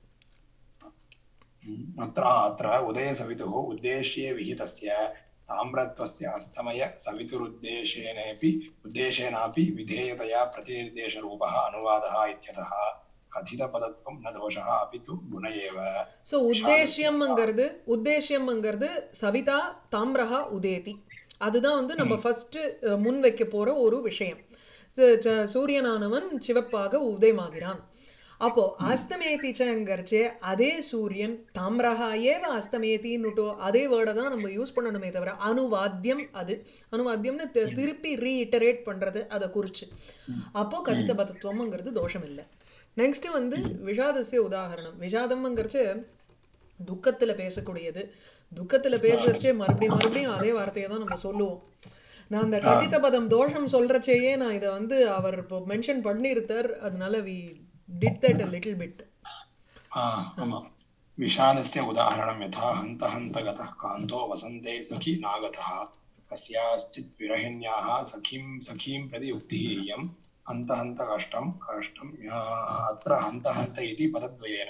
अत्र अत्र उदयसवितुः उद्देश्ये विहितस्य ताम्रत्वस्य अस्तमय सवितुरुद्देशेनेऽपि उद्देशेनापि विधेयतया प्रतिनिर्देशरूपः अनुवादः इत्यतः कथितपदत्वं न दोषः अपि तु गुण एव ஸோ உத்தேசியம்ங்கிறது உத்தேசியம்ங்கிறது சவிதா தாம்ரஹா உதேதி அதுதான் வந்து நம்ம ஃபர்ஸ்ட் முன் வைக்க போற ஒரு விஷயம் ச- ச- சூரியனானவன் சிவப்பாக உதயமாகிறான் அப்போ அஸ்தமேதிச்சங்கிறச்சே அதே சூரியன் தாம்ரஹா ஏவ அஸ்தமேத்தின்னுட்டோ அதே வேர்டை தான் நம்ம யூஸ் பண்ணணுமே தவிர அனுவாத்தியம் அது அனுவாத்தியம்னு தி- திருப்பி ரீஇட்டரேட் பண்றது அதை குறிச்சு அப்போ கதித்த பதத்துவம்ங்கிறது தோஷம் இல்லை நெக்ஸ்ட் வந்து விஷாதசிய உதாகரணம் விஷாதம்ங்கிறச்சு துக்கத்துல பேசக்கூடியது துக்கத்துல பேசுறச்சே மறுபடியும் மறுபடியும் அதே வார்த்தையை தான் நம்ம சொல்லுவோம் நான் அந்த கதித்த பதம் தோஷம் சொல்றச்சேயே நான் இதை வந்து அவர் இப்போ மென்ஷன் பண்ணியிருத்தார் அதனால we did that a little bit आ, आमां विषादस्य उदाहरणं यथा हन्त हन्त गतः कान्तो वसन्ते सखी नागतः कस्याश्चित् विरहिण्याः सखीं सखीं प्रति उक्तिः इयं हन्त हन्त कष्टं कष्टं या, अत्र हन्त हन्त इति पदद्वयेन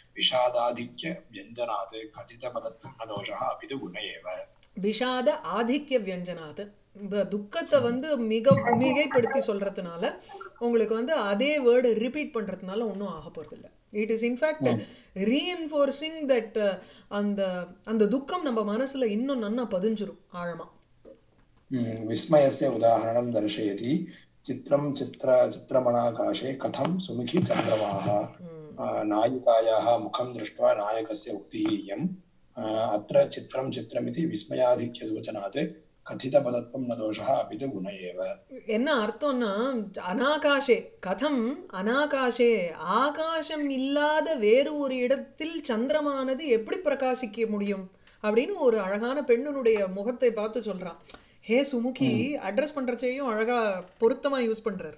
विषादाधिक्यव्यञ्जनात् कथितपदत्वं न दोषः अपि तु गुण एव விஷாத ஆதிக்கிய வியஞ்சனாது இந்த துக்கத்தை வந்து மிக மிகைப்படுத்தி சொல்றதுனால உங்களுக்கு வந்து அதே வேர்டு ரிப்பீட் பண்றதுனால ஒன்றும் ஆக போறதில்ல it is in fact reinforcing that அந்த அந்த துக்கம் நம்ம மனசுல இன்னும் நன்னா பதிஞ்சிரும் ஆழமா हम्म, विस्मयस्य उदाहरणं दर्शयति चित्रं चित्र चित्रमणाकाशे कथं सुमुखी चन्द्रमाः आ, नायिकायाः मुखं दृष्ट्वा नायकस्य उक्तिः इयम् आ, अत्र चित्रं चित्रमिति विस्मयाधिक्यसूचनात् कथितपदत्वं न दोषः अपि तु गुण एव என்ன அர்த்தம்னா அனாகாஷே கதம் அனாகாஷே ஆகாசம் இல்லாத வேறு ஒரு இடத்தில் சந்திரமானது எப்படி பிரகாசிக்க முடியும் அப்படின்னு ஒரு அழகான பெண்ணினுடைய முகத்தை பார்த்து சொல்றான் ஹே சுமுகி அட்ரஸ் பண்றச்சையும் அழகா பொருத்தமா யூஸ் பண்றாரு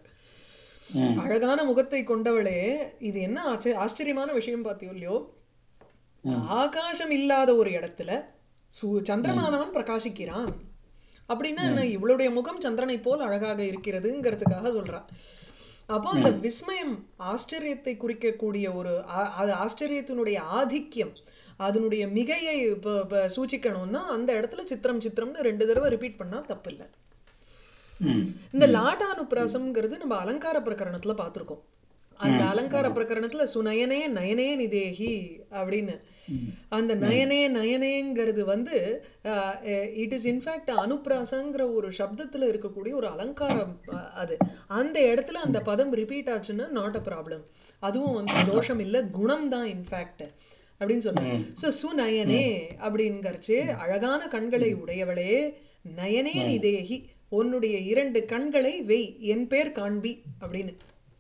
அழகான முகத்தை கொண்டவளே இது என்ன ஆச்ச- ஆச்சரியமான விஷயம் பார்த்தியோ இல்லையோ ஆகாசம் இல்லாத ஒரு இடத்துல சு சந்திரமானவன் பிரகாசிக்கிறான் அப்படின்னா என்ன இவளுடைய முகம் சந்திரனை போல் அழகாக இருக்கிறதுங்கிறதுக்காக சொல்றான் அப்போ அந்த விஸ்மயம் ஆச்சரியத்தை குறிக்கக்கூடிய ஒரு ஆ- அது ஆச்சரியத்தினுடைய ஆதிக்கியம் அதனுடைய மிகையை இப்போ இப்போ சூச்சிக்கணும்னா அந்த இடத்துல சித்திரம் சித்திரம்னு ரெண்டு தடவை ரிப்பீட் பண்ணா தப்பு இல்லை ம் இந்த லாட்டானுப்பிராசம்ங்கிறது நம்ம அலங்கார பிரகரணத்துல பார்த்திருக்கோம் அந்த அலங்கார பிரகரணத்துல சுநயனே நயனே நிதேகி அப்படின்னு அந்த நயனே நயனேங்கிறது வந்து இட் இஸ் இன்ஃபேக்ட் அனுப்பிராசங்கிற ஒரு சப்தத்துல இருக்கக்கூடிய ஒரு அலங்காரம் அஹ், அது அந்த இடத்துல அந்த பதம் ரிப்பீட் ஆச்சுன்னா நாட் அ ப்ராப்ளம் அதுவும் வந்து தோஷம் இல்லை குணம் தான் இன்ஃபேக்ட் அப்படின்னு சொன்னார் ஸோ சுநயனே அப்படிங்கிறச்சு அழகான கண்களை உடையவளே நயனே நிதேகி உன்னுடைய இரண்டு கண்களை வெய் என் பேர் காண்பி அப்படின்னு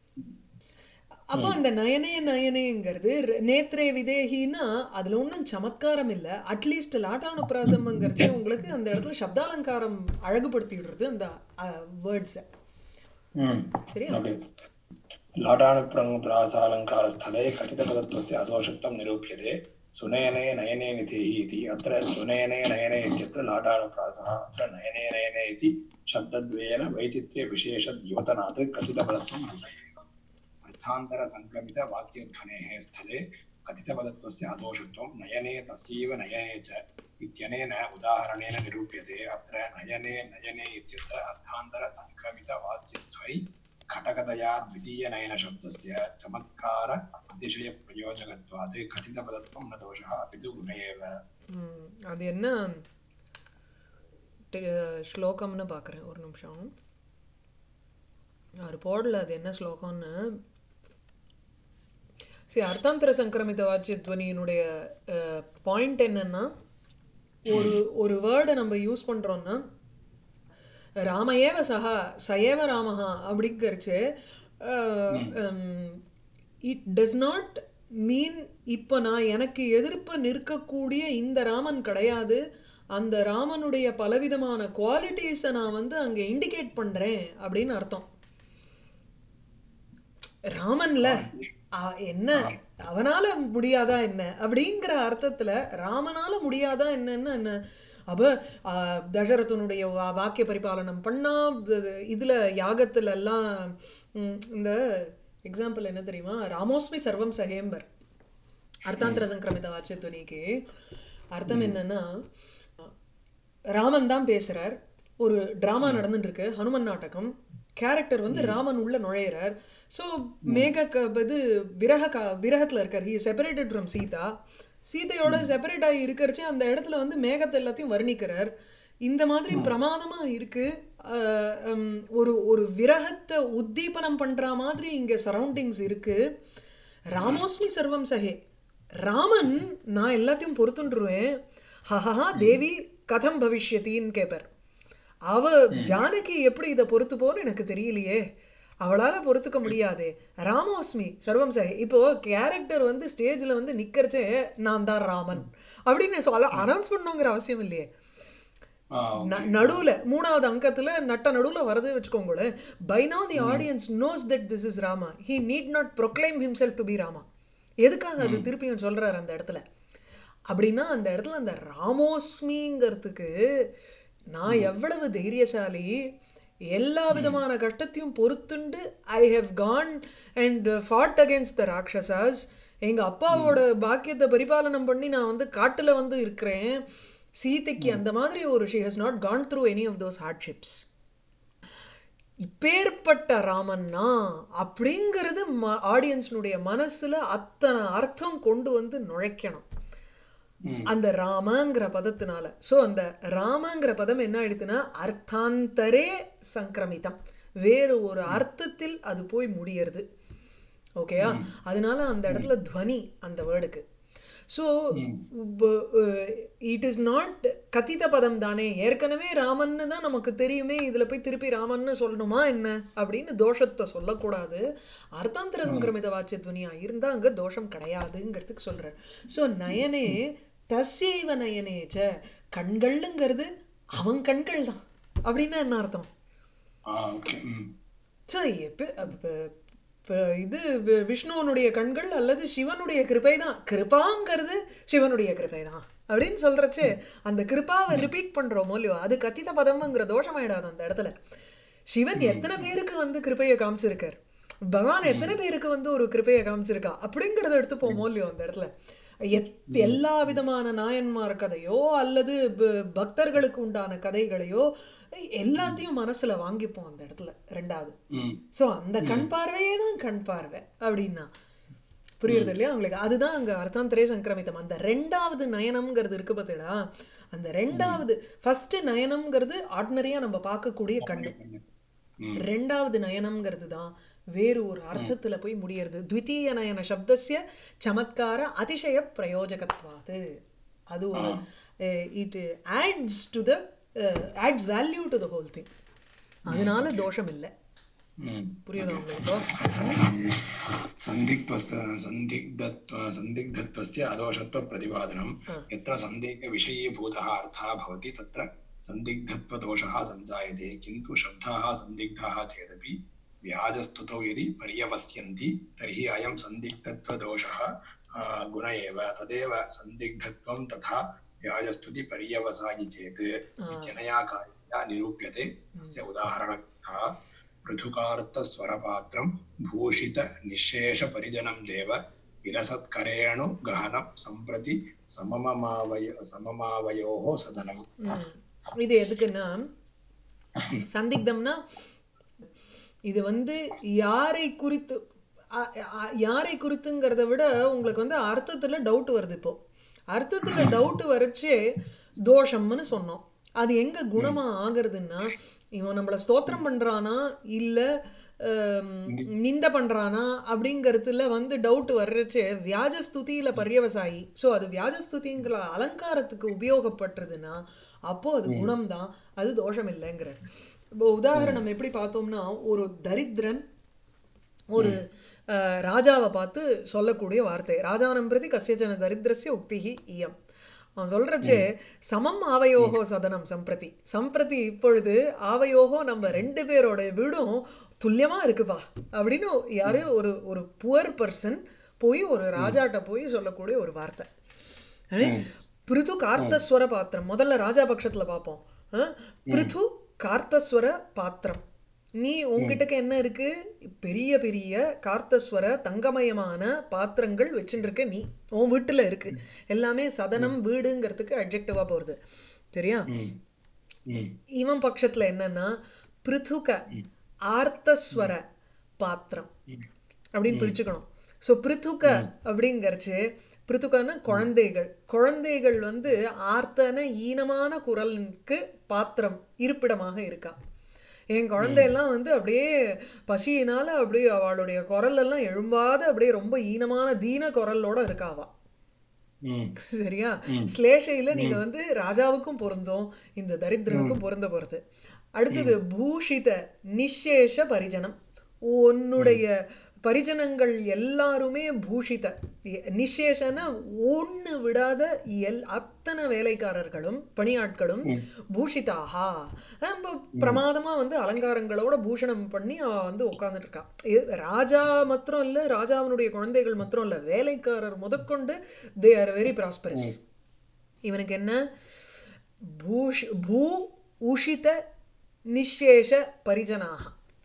அப்போ அந்த நயனே நயனேங்கிறது ர- நேத்ரே விதேகின்னா அதுல ஒன்றும் சமத்காரம் இல்லை அட்லீஸ்ட் லாட்டானுப்பிராசம்ங்கிறச்சே உங்களுக்கு அந்த இடத்துல சப்தாலங்காரம் அழகுபடுத்தி விடுறது அந்த வேர்ட்ஸை हम्म சரியா ओके लाटानुप्रासालङ्कारस्थले कथितपदत्वस्य अदोषत्वं निरूप्यते सुनयने नयने निधिः इति अत्र सुनयने नयने इत्यत्र लाटानुप्रासः अत्र नयने नयने इति शब्दद्वयेन वैचित्र्यविशेषद्योतनात् कथितपदत्वं गुण एव अर्थान्तरसङ्क्रमितवाक्यध्वनेः स्थले कथितपदत्वस्य अदोषत्वं नयने तस्यैव नयने च इत्यनेन उदाहरणेन निरूप्यते अत्र नयने नयने इत्यत्र अर्थान्तरसङ्क्रमितवाच्यध्वनि घटकतया द्वितीयनयनशब्दस्य चमत्कार अतिशयप्रयोजकत्वात् कथितपदत्वं न दोषः अपि तु गुण एव ம், அது என்ன டி- ஸ்லோகம்னு பார்க்குறேன் ஒரு நிமிஷம் அவர் போடல அது என்ன ஸ்லோகம்னு சரி அர்த்தாந்தர சங்கிரமித வாச்சியத்வனியினுடைய பாயிண்ட் என்னன்னா ஒரு ஒரு வேர்டை நம்ம யூஸ் பண்ணுறோன்னா ராமயேவ சஹா சயேவ ராமஹா அப்படிங்கிறச்சு இட் டஸ் நாட் மீன் இப்போ நான் எனக்கு எதிர்ப்பு நிற்கக்கூடிய இந்த ராமன் கிடையாது அந்த ராமனுடைய பலவிதமான குவாலிட்டிஸை நான் வந்து அங்கே இண்டிகேட் பண்ணுறேன் அப்படின்னு அர்த்தம் ராமன்ல ஆ, என்ன அவனால முடியாதா என்ன அப்படிங்கிற அர்த்தத்துல ராமனால முடியாதா என்னன்னு என்ன அப்ப ஆ, தசரதனுடைய வா- வாக்கிய பரிபாலனம் பண்ணா இது- இதுல யாகத்துல எல்லாம் ம், இந்த எக்ஸாம்பிள் என்ன தெரியுமா ராமோஸ்மி சர்வம் சகேம்பர் அர்த்தாந்தர சங்கிரமித வாச்சியத்வனிக்கு அர்த்தம் என்னன்னா ராமன் தான் பேசுறார் ஒரு டிராமா நடந்துட்டு இருக்கு ஹனுமன் நாடகம் கேரக்டர் வந்து ராமன் உள்ள நுழையிறார் ஸோ மேக க இது விரக க விரகத்தில் இருக்கார் ஹி செப்பரேட்டட் ஃப்ரம் சீதா சீதையோட செப்பரேட் ஆகி இருக்கிறச்சு அந்த இடத்துல வந்து மேகத்தை எல்லாத்தையும் வர்ணிக்கிறார் இந்த மாதிரி பிரமாதமா இருக்கு அஹ், ஹம், ஒரு ஒரு விரகத்தை உத்தீபனம் பண்ற மாதிரி இங்க சரௌண்டிங்ஸ் இருக்கு ராமோஸ்மி சர்வம் சகே ராமன் நான் எல்லாத்தையும் பொறுத்துண்டுருவேன் ஹஹஹா தேவி கதம் பவிஷ்யத்தின்னு கேட்பார் அவ ஜானகி எப்படி இதை பொறுத்துப்போன்னு எனக்கு தெரியலையே அவளால பொறுத்துக்க முடியாதே ராமோஸ்மி சர்வம் சகே இப்போ கேரக்டர் வந்து ஸ்டேஜ்ல வந்து நிக்கிறச்சே நான் தான் ராமன் அப்படின்னு சொல்ல அனௌன்ஸ் பண்ணுங்கிற அவசியம் இல்லையே ந- நடுவுல மூணாவது அங்கத்துல நட்ட நடுவுல வரது வச்சுக்கோங்களேன் by now the audience knows that this is Rama he need not proclaim himself to be Rama எதுக்காக அது திருப்பியும் சொல்றாரு அந்த இடத்துல அப்படின்னா அந்த இடத்துல அந்த ராமோஸ்மிங்கிறதுக்கு நான் எவ்வளவு தைரியசாலி எல்லா விதமான கஷ்டத்தையும் பொறுத்துண்டு I have gone and fought against the rakshasas எங்க அப்பாவோட பாக்கியத்தை பரிபாலனம் பண்ணி நான் வந்து காட்டுல வந்து இருக்கிறேன் சீதைக்கு அந்த மாதிரி ஒரு she has not gone through any of those hardships இப்பேற்பட்ட ராமன்னா அப்படிங்கிறது ம ஆடியன்ஸ்னுடைய மனசுல அத்தனை அர்த்தம் கொண்டு வந்து நுழைக்கணும் அந்த ராமங்கிற பதத்தினால ஸோ அந்த ராமங்கிற பதம் என்ன ஆயிடுத்துன்னா அர்த்தாந்தரே சங்கிரமிதம் வேறு ஒரு அர்த்தத்தில் அது போய் முடியறது ஓகேயா அதனால அந்த இடத்துல துவனி அந்த வேர்டுக்கு ஸோ இட் இஸ் நாட் கத்தித பதம் தானே ஏற்கனவே ராமன்னு தான் நமக்கு தெரியுமே இதில் போய் திருப்பி ராமன்னு சொல்லணுமா என்ன அப்படின்னு தோஷத்தை சொல்லக்கூடாது அர்த்தாந்தர சங்கிரமித வாச்சிய துவனியா இருந்தால் அங்கே தோஷம் கிடையாதுங்கிறதுக்கு சொல்கிறார் ஸோ நயனே தஸ்யைவ நயனேச்ச கண்கள்ங்கிறது அவன் கண்கள் தான் அப்படின்னா என்ன அர்த்தம் ஓகே ம் ஸோ எப்போ இது வி- விஷ்ணுவனுடைய கண்கள் அல்லது சிவனுடைய கிருபை தான் கிருபாங்கிறது சிவனுடைய கிருபை தான் அப்படின்னு சொல்றச்சே அந்த கிருபாவை ரிப்பீட் பண்றோமோ இல்லையோ அது கத்தித பதம்ங்கிற தோஷமாயிடாது அந்த இடத்துல சிவன் எத்தனை பேருக்கு வந்து கிருபையை காமிச்சிருக்கார் பகவான் எத்தனை பேருக்கு வந்து ஒரு கிருபையை காமிச்சிருக்கா அப்படிங்கிறத எடுத்து போமோ இல்லையோ அந்த இடத்துல எத்- எல்லா விதமான நாயன்மார் கதையோ அல்லது ப- பக்தர்களுக்கு உண்டான கதைகளையோ எல்லாத்தையும் மனசுல வாங்கிப்போம் அந்த இடத்துல ரெண்டாவது ம் ஸோ அந்த கண் பார்வையே தான் கண் பார்வை அப்படின்னா புரியுறது இல்லையா உங்களுக்கு அதுதான் அங்க அர்த்தாந்தரே சங்கிரமிதம் அந்த ரெண்டாவது நயனம்ங்கிறது இருக்கு பார்த்தீங்களா அந்த ரெண்டாவது ஃபர்ஸ்ட் நயனம்ங்கிறது ஆர்டினரியா நம்ம பார்க்கக்கூடிய கண்ணு ம் ரெண்டாவது நயனம்ங்கிறது தான் வேறு ஒரு அர்த்தத்துல போய் முடியறது த்விதீய நயன சப்தஸ்ய சமத்கார அதிசய பிரயோஜகத்வாது அது ஒரு it adds to the adds value to the whole thing அதனால தோஷம் இல்லை ம் புரியுதா உங்களுக்கு सन्दिग्ध्वस्य सन्दिग्धत्व सन्दिग्धत्वस्य अदोषत्वप्रतिपादनं यत्र सन्देहविषयीभूतः अर्थः भवति तत्र सन्दिग्धत्वदोषः सञ्जायते किन्तु शब्दाः सन्दिग्धाः चेदपि व्याजस्तुतौ यदि पर्यवस्यन्ति तर्हि अयं सन्दिग्धत्वदोषः आ, गुण एव तदेव सन्दिग्धत्वं तथा व्याजस्तुतिपर्यवसायि चेत् इत्यनया कार्यया निरूप्यते तस्य उदाहरणतः पृथुकार्थस्वरपात्रं भूषितनिःशेषपरिजनं देव विलसत्करेणु गहनं सम्प्रति समममावय सममावयोः सदनम् ம். இது எதுக்குன்னா சந்திக்தம்னா இது வந்து யாரை குறித்து அ- அ- யாரை குறித்துங்கிறத விட உங்களுக்கு வந்து அர்த்தத்துல டவுட் வருது இப்போ அர்த்தத்துல டவுட் வரைச்சே தோஷம்னு சொன்னோம் அது எங்க குணமா ஆகுறதுன்னா இவன் நம்மள ஸ்தோத்திரம் பண்றானா இல்ல ஆம், நிந்த பண்றானா அப்படிங்கறதுல வந்து டவுட் வர்றச்சே வியாஜஸ்துதியில பர்யவசாயி ஸோ அது வியாஜஸ்துதிங்கிற அலங்காரத்துக்கு உபயோகப்பட்டதுன்னா அப்போ அது குணம்தான் அது தோஷம் இல்லைங்கிற இப்போ உதாரணம் எப்படி பார்த்தோம்னா ஒரு தரித்திரன் ஒரு அஹ், ராஜாவை பார்த்து சொல்லக்கூடிய வார்த்தை ராஜானம் பிரதி கசியஜன தரித்திரஸ்ய உக்திஹி இயம் அவன் சொல்றச்சே சமம் ஆவையோகோ சதனம் சம்பிரதி சம்பிரதி இப்பொழுது ஆவையோகோ நம்ம ரெண்டு பேரோட வீடும் துல்லியமா இருக்குப்பா அப்படின்னு யாரு ஒரு ஒரு புவர் பர்சன் போய் ஒரு ராஜாட்ட போய் சொல்லக்கூடிய ஒரு வார்த்தை பிருது கார்த்தஸ்வர பாத்திரம் முதல்ல ராஜா பட்சத்துல பார்ப்போம் அஹ், பிருது கார்த்தஸ்வர பாத்திரம் நீ உங்ககிட்ட என்ன இருக்கு பெரிய பெரிய கார்த்தஸ்வர தங்கமயமான பாத்திரங்கள் வச்சுட்டு இருக்க நீ உன் வீட்டுல இருக்கு எல்லாமே சதனம் வீடுங்கிறதுக்கு அட்ஜெக்டிவா போறது சரியா ம் ம் இவன் பட்சத்துல என்னன்னா பிருதுக ஆர்த்தஸ்வர பாத்திரம் அப்படின்னு பிரிச்சுக்கணும் ஸோ பிருத்துக அப்படிங்கறச்சு பிருத்துகன்னா குழந்தைகள் குழந்தைகள் வந்து ஆர்த்தன ஈனமான குரலுக்கு பாத்திரம் இருப்பிடமாக இருக்கா என் குழந்தையெல்லாம் வந்து அப்படியே பசியினால அப்படியே அவளுடைய குரல் எல்லாம் எழும்பாத அப்படியே ரொம்ப ஈனமான தீன குரலோட இருக்காவா ம் சரியா ஸ்லேஷையில நீங்க வந்து ராஜாவுக்கும் பொருந்தும் இந்த தரித்திரனுக்கும் பொருந்த போறது அடுத்தது பூஷித நிஷேஷ பரிஜனம் உன்னுடைய பரிஜனங்கள் எல்லாருமே பூஷித எ- நிஷேஷன ஒண்ணு விடாத எல் அத்தனை வேலைக்காரர்களும் பணியாட்களும் பூஷிதாகா ரொம்ப பிரமாதமா வந்து அலங்காரங்களோட பூஷணம் பண்ணி அவ வந்து உட்கார்ந்துட்டு இருக்கா இது ராஜா மாத்திரம் இல்ல ராஜாவினுடைய குழந்தைகள் மாத்திரம் இல்ல வேலைக்காரர் முதற்கொண்டு தே ஆர் வெரி ப்ராஸ்பரஸ் இவனுக்கு என்ன பூஷ் பூ உஷித நிஷேஷ பரிஜனாக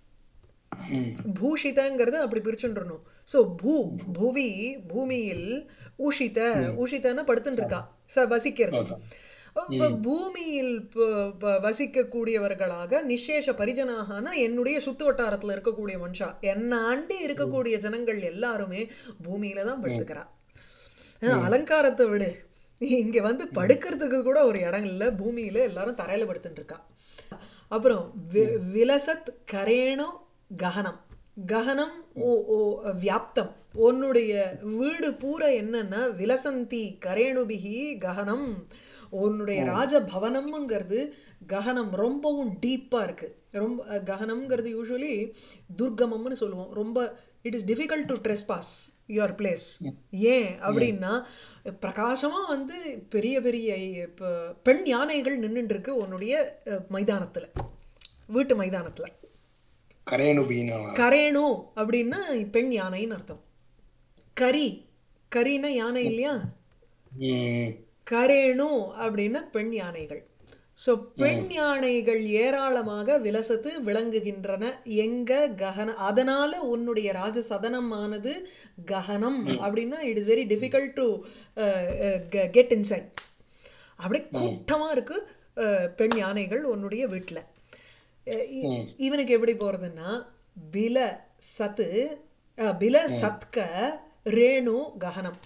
ம் பூஷிதங்கிறது அப்படி பிரிச்சுன்றணும் ஸோ பூ புவி பூமியில் உஷித உஷிதன்னா படுத்துட்டு இருக்கா ச வசிக்கிறது அப்ப பூமியில் ப- ப- வசிக்கக்கூடியவர்களாக நிசேஷ பரிஜனாகனா என்னுடைய சுத்து வட்டாரத்துல இருக்கக்கூடிய மனுஷா என்ன ஆண்டி இருக்கக்கூடிய ஜனங்கள் எல்லாருமே பூமியில தான் படுத்துக்கிறா அஹ் அலங்காரத்தை விடு இங்க வந்து படுக்கிறதுக்கு கூட ஒரு இடம் இல்ல பூமியில எல்லாரும் தரையில படுத்துட்டு இருக்கா அப்புறம் வி- விலசத் கரேணோ ககனம் ககனம் ஓ ஓ வியாப்தம் உன்னுடைய வீடு பூரா என்னன்னா விலசந்தி கரேணுபிகி ககனம் உன்னுடைய ராஜபவனம்ங்கிறது ககனம் ரொம்பவும் டீப்பா இருக்கு ரொம்ப அஹ், ககனம்ங்கிறது யூஸ்வலி துர்கமம்னு சொல்லுவோம் ரொம்ப it is difficult to trespass your place ஏன் அப்படின்னா பிரகாசமா வந்து பெரிய பெரிய இப்ப பெண் யானைகள் நின்னுட்டு இருக்கு உன்னுடைய அஹ், மைதானத்துல வீட்டு மைதானத்துல கரேணுபீனவா கரேணு அப்படின்னா பெண் யானைன்னு அர்த்தம் கரி கரின்னா யானை இல்லையா ம் கரேணு அப்படின்னா பெண் யானைகள் ஸோ பெண் யானைகள் ஏராளமாக விலசத்து விளங்குகின்றன எங்க ககன அதனால உன்னுடைய ராஜசதனமானது ககனம் அப்படின்னா it is very difficult to get inside அப்படியே கூட்டமா இருக்கு அஹ், பெண் யானைகள் உன்னுடைய வீட்டுல அஹ் இ- இவனுக்கு எப்படி போறதுன்னா பில சத்து அஹ், பில சத்க ரேணு ககனம்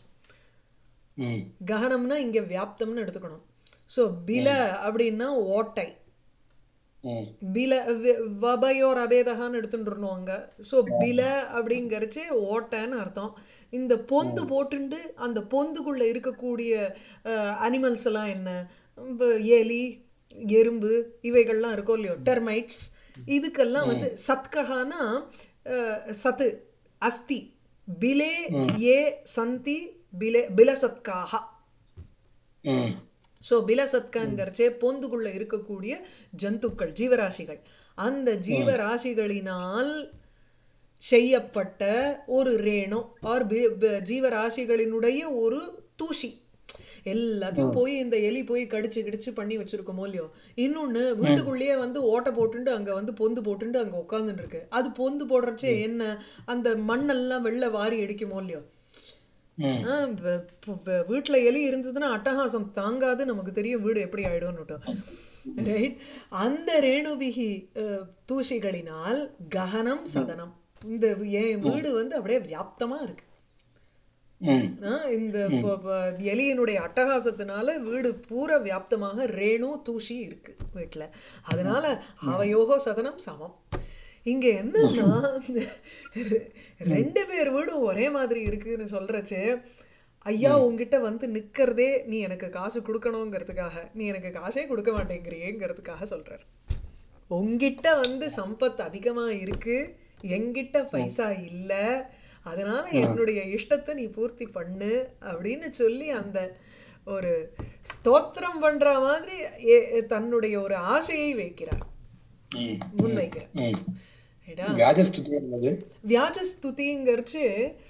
ம் ககனம்னா இங்க வியாப்தம்னு எடுத்துக்கணும் ஸோ பில அப்படின்னா ஓட்டை ம் பில வி- வபயோர் அபேதகான்னு எடுத்துட்டுருணும் அங்க ஸோ பில அப்படிங்கறச்சு ஓட்டைன்னு அர்த்தம் இந்த பொந்து போட்டுண்டு அந்த பொந்துக்குள்ள இருக்கக்கூடிய அனிமல்ஸ் எல்லாம் என்ன இப்ப எலி எறும்பு இவைகள்லாம் இருக்கும் இல்லையோ டெர்மைட்ஸ் இதுக்கெல்லாம் வந்து சத்கஹானா அஹ், சத்து அஸ்தி பிலே ஏ சந்தி பிலே பிலசத்காக ம் ஸோ பிலசத்கங்கிறச்சே பொந்துக்குள்ள இருக்கக்கூடிய ஜந்துக்கள் ஜீவராசிகள் அந்த ஜீவராசிகளினால் செய்யப்பட்ட ஒரு ரேணு ஆர் ஜீவராசிகளினுடைய ஒரு தூசி எல்லாத்தையும் போய் இந்த எலி போய் கடிச்சு கிடிச்சு பண்ணி வச்சிருக்கோமோ இல்லையோ இன்னொன்னு வீட்டுக்குள்ளேயே வந்து ஓட்டை போட்டுண்டு அங்க வந்து பொந்து போட்டுண்டு அங்க உட்காந்துட்டு இருக்கு அது பொந்து போடுறச்சே என்ன அந்த மண்ணெல்லாம் வெளில வாரி அடிக்குமோ இல்லையோ ம் ஆ, வ- பு- வ- வீட்ல எலி இருந்ததுன்னா அட்டகாசம் தாங்காது நமக்கு தெரியும் வீடு எப்படி ஆயிடும்னுட்டு ரைட் அந்த ரேணுபிகி அஹ், தூஷிகளினால் ககனம் சதனம் இந்த என் வீடு வந்து அப்படியே வியாப்தமா இருக்கு ம் ஆ, இந்த ப- ப- எலியினுடைய அட்டகாசத்தினால வீடு பூரா வியாப்தமாக ரேணு தூசி இருக்கு வீட்டுல அதனால அவையோகோ சதனம் சமம் இங்க என்னன்னா இந்த ரெ- ரெண்டு பேர் வீடும் ஒரே மாதிரி இருக்குன்னு சொல்றச்சே ஐயா உங்ககிட்ட வந்து நிக்கிறதே நீ எனக்கு காசு கொடுக்கணுங்கிறதுக்காக நீ எனக்கு காசே கொடுக்க மாட்டேங்கிறியேங்கிறதுக்காக சொல்றார் உங்கிட்ட வந்து சம்பத் அதிகமா இருக்கு எங்கிட்ட பைசா இல்ல அதனால என்னுடைய இஷ்டத்தை நீ பூர்த்தி பண்ணு அப்படின்னு சொல்லி அந்த ஒரு ஸ்தோத்திரம் பண்ற மாதிரி ஏ- தன்னுடைய ஒரு ஆசையை வைக்கிறார் ம் முன்வைக்கிறார் ம் ரைட்டா வியாஜஸ்துதி என்னது வியாஜஸ்துதிங்கிறச்சு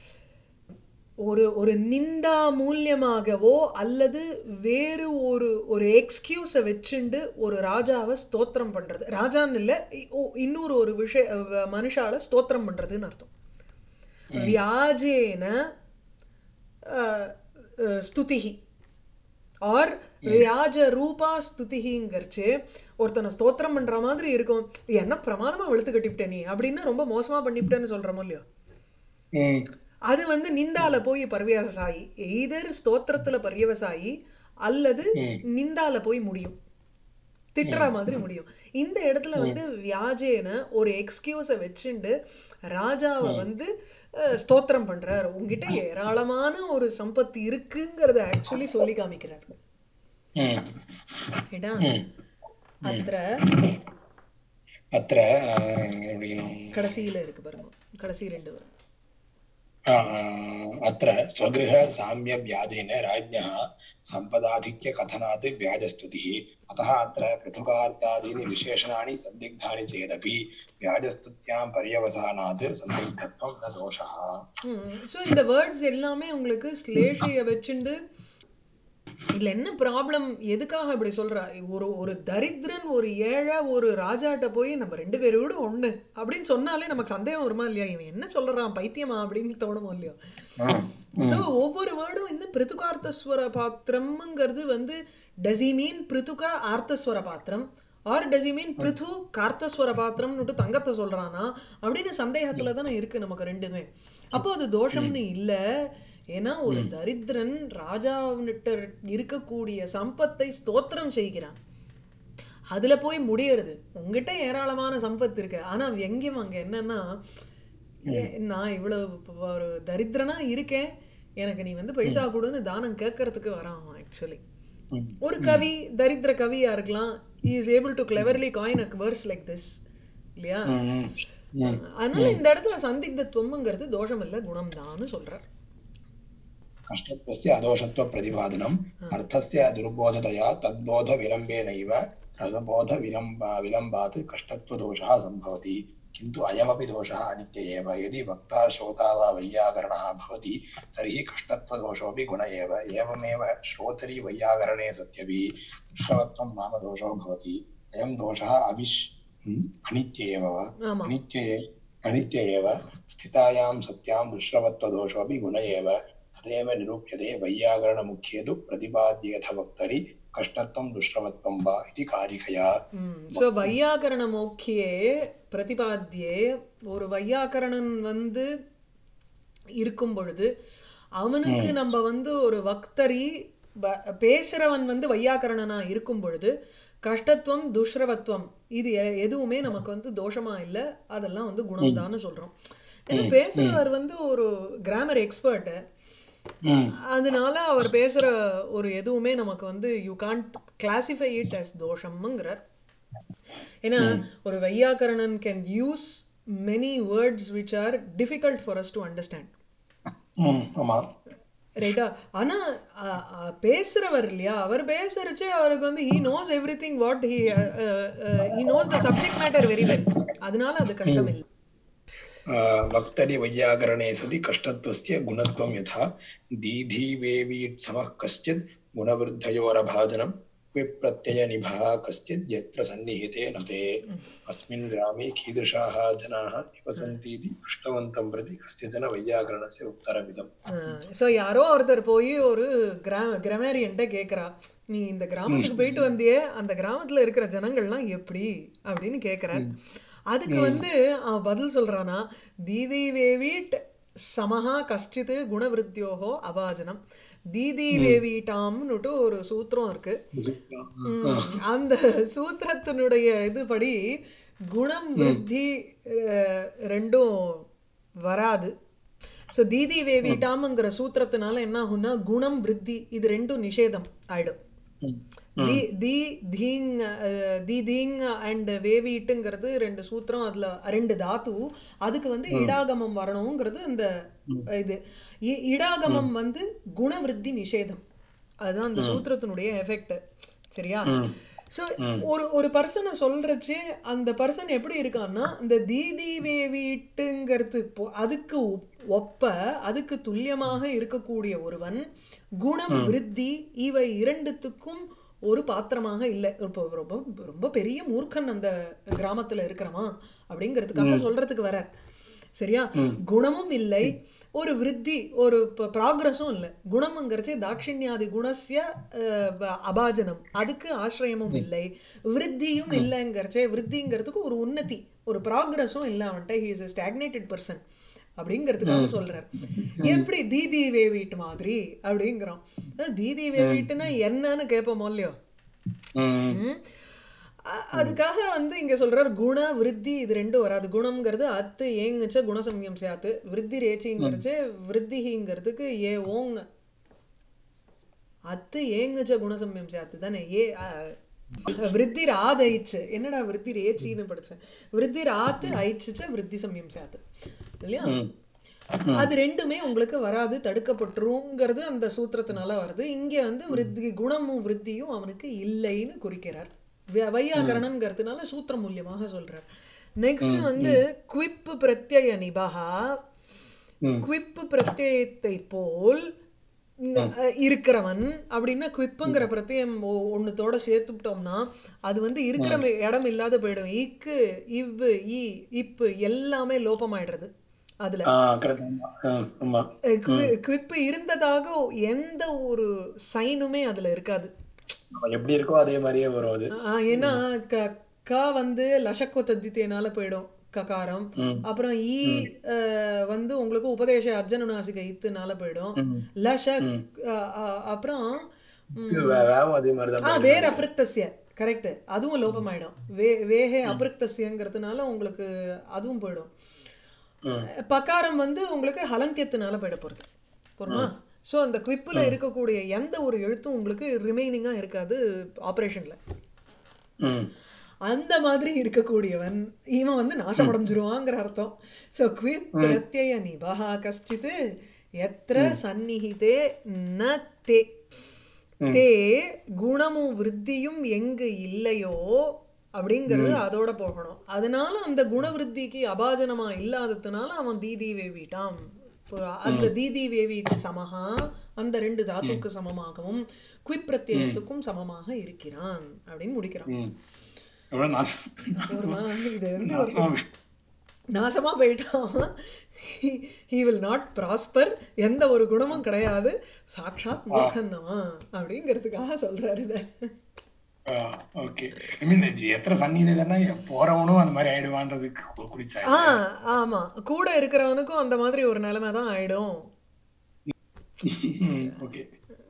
ஒரு ஒரு நிந்தா மூலியமாகவோ அல்லது வேறு ஒரு ஒரு எக்ஸ்கியூஸை வச்சுண்டு ஒரு ராஜாவை ஸ்தோத்திரம் பண்றது ராஜான்னு இல்லை இன்னொரு ஒரு விஷய வ- மனுஷால ஸ்தோத்திரம் பண்றதுன்னு அர்த்தம் வியாஜேன அஹ், அஹ், ஸ்துதிஹி ஆர் வியாஜ ரூபா ஸ்துதிங்கிறச்சு ஒருத்தனை ஸ்தோத்திரம் பண்ற மாதிரி இருக்கும் என்ன பிரமாதமா வெளுத்து கட்டிவிட்ட நீ அப்படின்னு ரொம்ப மோசமா பண்ணிவிட்டேன்னு சொல்றோமோ இல்லையோ ம் அது வந்து நிந்தால போய் பர்வியவசாயி எய்தர் ஸ்தோத்திரத்துல பர்யவசாயி அல்லது நிந்தால போய் முடியும் திட்டுற மாதிரி முடியும் இந்த இடத்துல வந்து வியாஜேன ஒரு எக்ஸ்கியூஸை வச்சுண்டு ராஜாவை வந்து அஹ், ஸ்தோத்திரம் பண்றார் உங்ககிட்ட ஏராளமான ஒரு சம்பத்து இருக்குங்கிறத ஆக்சுவலி சொல்லி காமிக்கிறார் ம் ஏடா அത്ര अत्र अ, கடைசியில இருக்கு பாருங்க கடைசி ரெண்டு வரும் अ, अत्र स्वगृह साम्यव्याजेन राज्ञः सम्पदाधिक्यकथनात् व्याजस्तुतिः अतः अत्र पृथुकार्तादीनि विशेषणानि सन्दिग्धानि चेदपि व्याजस्तुत्यां पर्यवसानात् सन्दिग्धत्वं न दोषः ஸோ இந்த வேர்ட்ஸ் எல்லாமே உங்களுக்கு ஸ்லேஷையை வச்சுண்டு இதுல என்ன ப்ராப்ளம் எதுக்காக இப்படி சொல்றா ஒரு ஒரு தரித்திரன் ஒரு ஏழை ஒரு ராஜாட்ட போய் நம்ம ரெண்டு பேரும் விட ஒண்ணு அப்படின்னு சொன்னாலே நமக்கு சந்தேகம் வருமா இல்லையா இவன் என்ன சொல்றான் பைத்தியமா அப்படின்னு தோணுமோ இல்லையோ ஸோ ஒவ்வொரு வேர்டும் இந்த பிருத்துகார்த்தஸ்வர பாத்திரம்ங்கிறது வந்து டசி மீன் பிருத்துக ஆர்த்தஸ்வர பாத்திரம் ஆர் டசி மீன் பிருத்து கார்த்தஸ்வர பாத்திரம்னுட்டு தங்கத்தை சொல்றானா அப்படின்னு சந்தேகத்துல தானே இருக்கு நமக்கு ரெண்டுமே அப்போ அது தோஷம்னு இல்ல ஏன்னா ஒரு தரித்திரன் ராஜாவிட்ட இருக்கக்கூடிய சம்பத்தை ஸ்தோத்திரம் செய்கிறான் அதுல போய் முடியறது உங்ககிட்ட ஏராளமான சம்பத்து இருக்கு ஆனா எங்கேயும் அங்க என்னன்னா ஏ- நான் இவ்வளவு ப- ஒரு தரித்திரனா இருக்கேன் எனக்கு நீ வந்து பைசா கொடுன்னு தானம் கேட்கறதுக்கு வரான் ஆக்சுவலி ஒரு கவி தரித்திர கவியா இருக்கலாம் is able to cleverly coin a verse like this இல்லையா அதனால இந்த இடத்துல சந்திக்தத்துவம்ங்கிறது தோஷம் இல்ல குணம் தான் சொல்றார் कष्टत्वस्य अदोषत्वप्रतिपादनम् अर्थस्य दुर्बोधतया तद्बोधविलम्बेनैव रसबोधविलम्ब विलम्बात् कष्टत्वदोषः सम्भवति किन्तु अयमपि दोषः अनित्य एव यदि वक्ता श्रोता वा वैयाकरणः भवति तर्हि कष्टत्वदोषोऽपि गुण एव एवमेव श्रोतरि वैयाकरणे सत्यपि दुष्टवत्वं नामदोषो भवति अयं दोषः अविश् हम्म? अनित्य एव वा ஆமா अनित्य अनित्य एव स्थितायां सत्यां दुष्टवत्वदोषोऽपि गुण एव तदेव निरूप्यते वैयाकरणमुख्ये तु प्रतिपाद्येऽथ वक्तरि कष्टत्वं दुष्टवत्वं वा इति कारिकया ஸோ வையாகரண மோக்கியே பிரதிபாத்தியே ஒரு வையாகரணன் வந்து இருக்கும் பொழுது அவனுக்கு நம்ம வந்து ஒரு வக்தரி வ- பேசுறவன் வந்து வையாகரணனா இருக்கும் பொழுது கஷ்டத்துவம் துஷ்ரவத்துவம் இது எ- எதுவுமே நமக்கு வந்து தோஷமா இல்லை அதெல்லாம் வந்து குணம்தான்னு சொல்றோம் ஏன்னா பேசுறவர் வந்து ஒரு கிராமர் எக்ஸ்பர்ட்டு அதனால அவர் பேசுற ஒரு எதுவுமே நமக்கு வந்து you can't classify it as தோஷம்ங்கிறார் ஏன்னா ஒரு வையாகரணன் can use many words which are difficult for us to understand ஆமாம் ரைட்டா ஆனா அ, அ, பேசுறவர் இல்லையா அவர் பேசுறச்சு அவருக்கு வந்து he knows everything what he he knows the subject matter very well அதனால அது கஷ்டம் இல்லை वक्तरि वैयाकरणे सति कष्टत्वस्य गुणत्वं यथा दीधीवेवीट्समः कश्चित् गुणवृद्धयोरभाजनं क्विप्रत्ययनिभः कश्चित् यत्र सन्निहिते न ते अस्मिन् ग्रामे कीदृशाः जनाः निवसन्तीति पृष्टवन्तं प्रति कस्यचन वैयाकरणस्य उत्तरमिदम् ஸோ யாரோ ஒருத்தர் போய் ஒரு கிரா கிராமரியன்ட்ட கேட்குறா நீ இந்த கிராமத்துக்கு போயிட்டு வந்தியே அந்த கிராமத்தில் இருக்கிற ஜனங்கள்லாம் எப்படி அப்படின்னு கேட்குறார் அதுக்கு வந்து அவன் பதில் சொல்கிறானா தீதி வேவீட் சமஹா கஷ்டித்து குணவிருத்தியோகோ அபாஜனம் தீதி வேவீட்டாம்னுட்டு ஒரு சூத்திரம் இருக்கு ம், அந்த சூத்திரத்தினுடைய இதுபடி குணம் விருத்தி அஹ், ரெண்டும் வராது ஸோ தீதி வேவீட்டாம்ங்கிற சூத்திரத்தினால என்ன ஆகும்னா குணம் விருத்தி இது ரெண்டும் நிஷேதம் ஆயிடும் தி தி தீங் அஹ், தி தீங் அண்ட் வேவீட்டுங்கிறது ரெண்டு சூத்திரம் அதுல ரெண்டு தாத்து அதுக்கு வந்து இடாகமம் வரணுங்கிறது இந்த இது இ- இடாகமம் வந்து குணவிருத்தி நிஷேதம் அதுதான் அந்த சூத்திரத்தினுடைய எஃபெக்ட் சரியா ஸோ ஒரு ஒரு பர்சனை சொல்றச்சு அந்த பர்சன் எப்படி இருக்கான்னா இந்த தீதி வேவீட்டுங்கிறது பொ- அதுக்கு ஒப்- ஒப்ப அதுக்கு துல்லியமாக இருக்கக்கூடிய ஒருவன் குணம் விருத்தி இவை இரண்டுத்துக்கும் ஒரு பாத்திரமாக இல்லை இப்போ ரொம்ப ரொம்ப பெரிய மூர்க்கன் அந்த கிராமத்துல இருக்கிறவன் அப்படிங்கிறதுக்காக சொல்றதுக்கு வர சரியா குணமும் இல்லை ஒரு விருத்தி ஒரு ப்ராக்ரஸும் இல்லை குணம்ங்கிறச்சு தாட்சிணியாதி குணஸ்ய அஹ், ப- அபாஜனம் அதுக்கு ஆசிரியமும் இல்லை விருத்தியும் இல்லைங்கிறச்சே விருத்திங்கிறதுக்கு ஒரு உன்னதி ஒரு ப்ராக்ரஸும் இல்லை அவன்கிட்ட ஹி இஸ் ஸ்டாக்னேட்டட் பர்சன் அப்படிங்கிறதுக்காக சொல்றார் எப்படி தீதி வேவீட்டு மாதிரி அப்படிங்கிறோம் அஹ், தீதி வேவீட்டுனா என்னன்னு கேட்போமோ இல்லையோ ம். அ- அதுக்காக வந்து இங்க சொல்றார் குண விருத்தி இது ரெண்டும் வராது குணம்ங்கிறது அத்து ஏங்குச்ச குணசம்யம் சாத்து விருத்தி ரேச்சிங்கிறச்சு விருத்திங்கிறதுக்கு ஏ ஓங் அத்து ஏங்குச்ச குணசம்யம் சாத்து தானே ஏ அ, விருத்தி ராதைச்சு என்னடா விருத்தி ரேச்சின்னு படிச்சேன் விருத்தி ராத்து ஐச்சுச்ச விருத்தி சம்யம் சாத்து இல்லையா அது ரெண்டுமே உங்களுக்கு வராது தடுக்கப்பட்டுருங்கிறது அந்த சூத்திரத்தினால வருது இங்க வந்து விருத்தி குணமும் விருத்தியும் அவனுக்கு இல்லைன்னு குறிக்கிறார் வை- வையாகரணம்ங்கிறதுனால சூத்திர மூலியமாக சொல்றார் நெக்ஸ்ட் வந்து குவிப்பு பிரத்யய நிபகா குவிப்பு பிரத்யயத்தை போல் இங்க, அஹ், இருக்கிறவன் அப்படின்னா குவிப்புங்கிற பிரத்யம் ஒ- ஒண்ணுத்தோட சேர்த்துட்டோம்னா அது வந்து இருக்கிற ம- இடம் இல்லாத போயிடும் இக்கு இவ்வு இ இப்பு எல்லாமே லோபமாயிடுறது அதுல ஆ கரெக்ட் ஆமா ஆ, ஆமா குவிப்பு இருந்ததாக எந்த ஒரு சைனுமே அதுல இருக்காது நம்ம எப்படி இருக்கோ அதே மாதிரியே வரும் அது ஆ, ஏன்னா க க வந்து லசக்கோ தத்தித்தேனால போயிடும் ககாரம் அப்புறம் ஈ அஹ், வந்து உங்களுக்கு உபதேச அர்ஜனுநாசிக இத்துனால போயிடும் லஷ அஹ், அஹ், அப்புறம் ம், வே- வேவும் அதே மாதிரி தான் ஆ வேற அபிருத்தசிய கரெக்ட் அதுவும் லோபமாயிடும் வே வேகே அபிருத்தசியங்கிறதுனால உங்களுக்கு அதுவும் போயிடும் பகாரம் வந்து உங்களுக்கு ஹலந்தியத்தினால போயிட போகிறது போருமா ஸோ அந்த குவிப்பில் இருக்கக்கூடிய எந்த ஒரு எழுத்தும் உங்களுக்கு ரிமைனிங்காக இருக்காது ஆப்ரேஷனில் ம் அந்த மாதிரி இருக்கக்கூடியவன் இவன் வந்து நாசமடைஞ்சிருவாங்கிற அர்த்தம் ஸோ குவிப் பிரத்யய நிபகா கஷ்டித் எத்திர சந்நிஹிதே ந தே தே குணமும் விருத்தியும் எங்கு இல்லையோ அப்படிங்கிறது அதோட போகணும் அதனால அந்த குணவிருத்திக்கு அபாஜனமா இல்லாததுனால அவன் தீதி வேவிட்டான் இப்போ அந்த தீதி வேவிட்டு சமஹா அந்த ரெண்டு தாத்துக்கு சமமாகவும் குவிப் பிரத்யயத்துக்கும் சமமாக இருக்கிறான் அப்படின்னு முடிக்கிறான் ம் எவ்வளோ நாசம் ஒருமா இது வந்து ஒரு நாசமா நாசமா போயிட்டான் ஹி வில் நாட் ப்ராஸ்பர் எந்த ஒரு குணமும் கிடையாது சாட்சாத் மூர்க்கந்தவன் அப்படிங்கிறதுக்காக சொல்றாரு இதை ஓகே ஐ மீன் எத்தனை சந்நிதி தானே போறவனும் அந்த மாதிரி ஆயிடுவான்றதுக்கு கு- குறிச்சா ஆ ஆமா கூட இருக்கிறவனுக்கும் அந்த மாதிரி ஒரு நிலைமை தான் ஆயிடும் ओके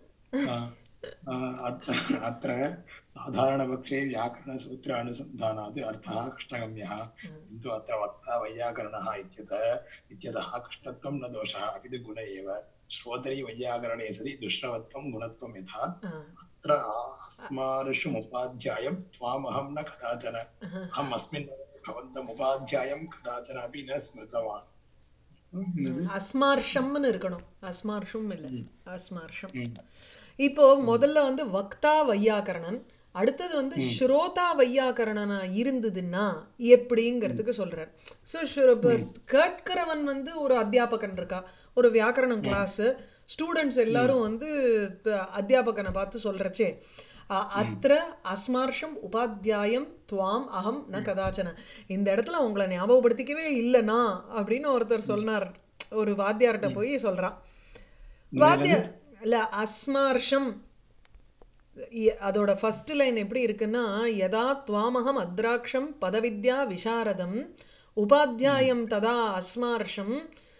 अत्र साधारणपक्षे व्याकरणसूत्र अनुसन्धानात् अर्थः कष्टगम्यः किन्तु अत्र वक्ता वैयाकरणः इत्यतः इत्यतः कष्टत्वं न दोषः अपि तु गुण एव श्रोतरि वैयाकरणे सति दुष्टवत्वं गुणत्वं यथा अत्र अस्मार्षुमुपाध्यायं त्वामहं न कदाचन अहम् अस्मिन् भवन्तम् उपाध्यायं कदाचन अपि न स्मृतवान् அஸ்மார்ஷம்னு இருக்கணும் அஸ்மார்ஷம் இல்லை அஸ்மார்ஷம் இப்போ முதல்ல வந்து வக்தா வையாகரணன் அடுத்தது வந்து ஸ்ரோதா வையாகரணனா இருந்ததுன்னா எப்படிங்கிறதுக்கு சொல்றார் ஸோ கேட்கிறவன் வந்து ஒரு அத்தியாபகன் இருக்கா ஒரு வியாக்கரணம் கிளாஸ் ஸ்டூடெண்ட்ஸ் எல்லாரும் வந்து த- அத்தியாபகனை பார்த்து சொல்றச்சே அ- அத்திர அஸ்மார்ஷம் உபாத்தியாயம் துவாம் அகம் ந கதாச்சன இந்த இடத்துல உங்களை ஞாபகப்படுத்திக்கவே இல்லைனா அப்படின்னு ஒருத்தர் சொன்னார் ஒரு வாத்தியார்கிட்ட போய் சொல்றான் வாத்தியார் இல்ல அஸ்மார்ஷம் இ- அதோட ஃபர்ஸ்ட் லைன் எப்படி இருக்குன்னா யதா துவாமகம் அத்ராட்சம் பதவித்யா விசாரதம் உபாத்தியாயம் ததா அஸ்மார்ஷம்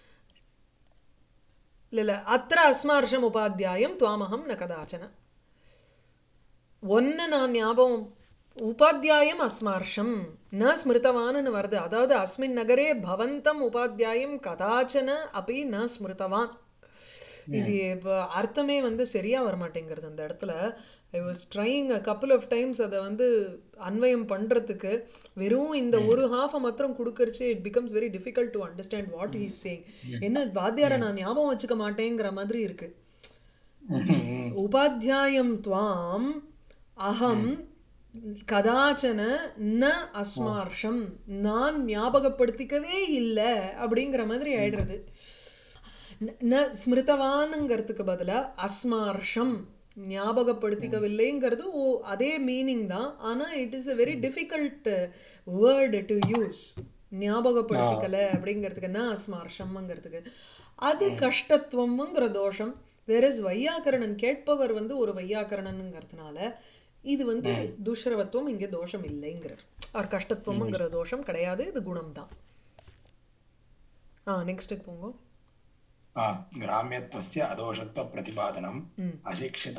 இல்ல இல்ல அத்திர அஸ்மார்ஷம் உபாத்தியாயம் துவாமகம் ந கதாச்சன ஒன்னு நான் ஞாபகம் உபாத்தியாயம் அஸ்மார்ஷம் ந ஸ்மிருதவான்னு வருது அதாவது அஸ்மின் நகரே பவந்தம் உபாத்தியாயம் கதாச்சன அப்படி ந ஸ்மிருதவான் இது இப்போ அர்த்தமே வந்து சரியா வரமாட்டேங்கிறது அந்த இடத்துல I was trying a couple of times அதை வந்து அன்வயம் பண்றதுக்கு வெறும் இந்த ஒரு ஹாஃபை மாத்திரம் கொடுக்கறச்சு it becomes very difficult to understand what he saying என்ன வாத்தியாரை நான் ஞாபகம் வச்சுக்க மாட்டேங்கிற மாதிரி இருக்கு உபாத்தியாயம் துவாம் அகம் கதாச்சன ந அஸ்மார்ஷம் நான் ஞாபகப்படுத்திக்கவே இல்லை அப்படிங்கிற மாதிரி ஆயிடுறது ந- ந ஸ்மிருதவானுங்கிறதுக்கு பதிலா அஸ்மார்ஷம் ஞாபகப்படுத்திக்கவில்லைங்கிறது ஓ அதே மீனிங் தான் ஆனா it is a very difficult word to use ஞாபகப்படுத்திக்கல அப்படிங்கிறதுக்கு ந அஸ்மார்ஷம்ங்கிறதுக்கு அது கஷ்டத்துவம்ங்கிற தோஷம் வேறஸ் வையாக்கரணன் கேட்பவர் வந்து ஒரு வையாக்கரணனுங்கிறதுனால இது வந்து துஷ்ரவத்துவம் இங்கே தோஷம் இல்லைங்கிறார் அவர் கஷ்டத்துவம்ங்கிற தோஷம் கிடையாது இது குணம் தான் ஆ நெக்ஸ்ட்டுக்கு போங்க आ, ग्राम्यत्वस्य अदोषत्वप्रतिपादनम् अशिक्षित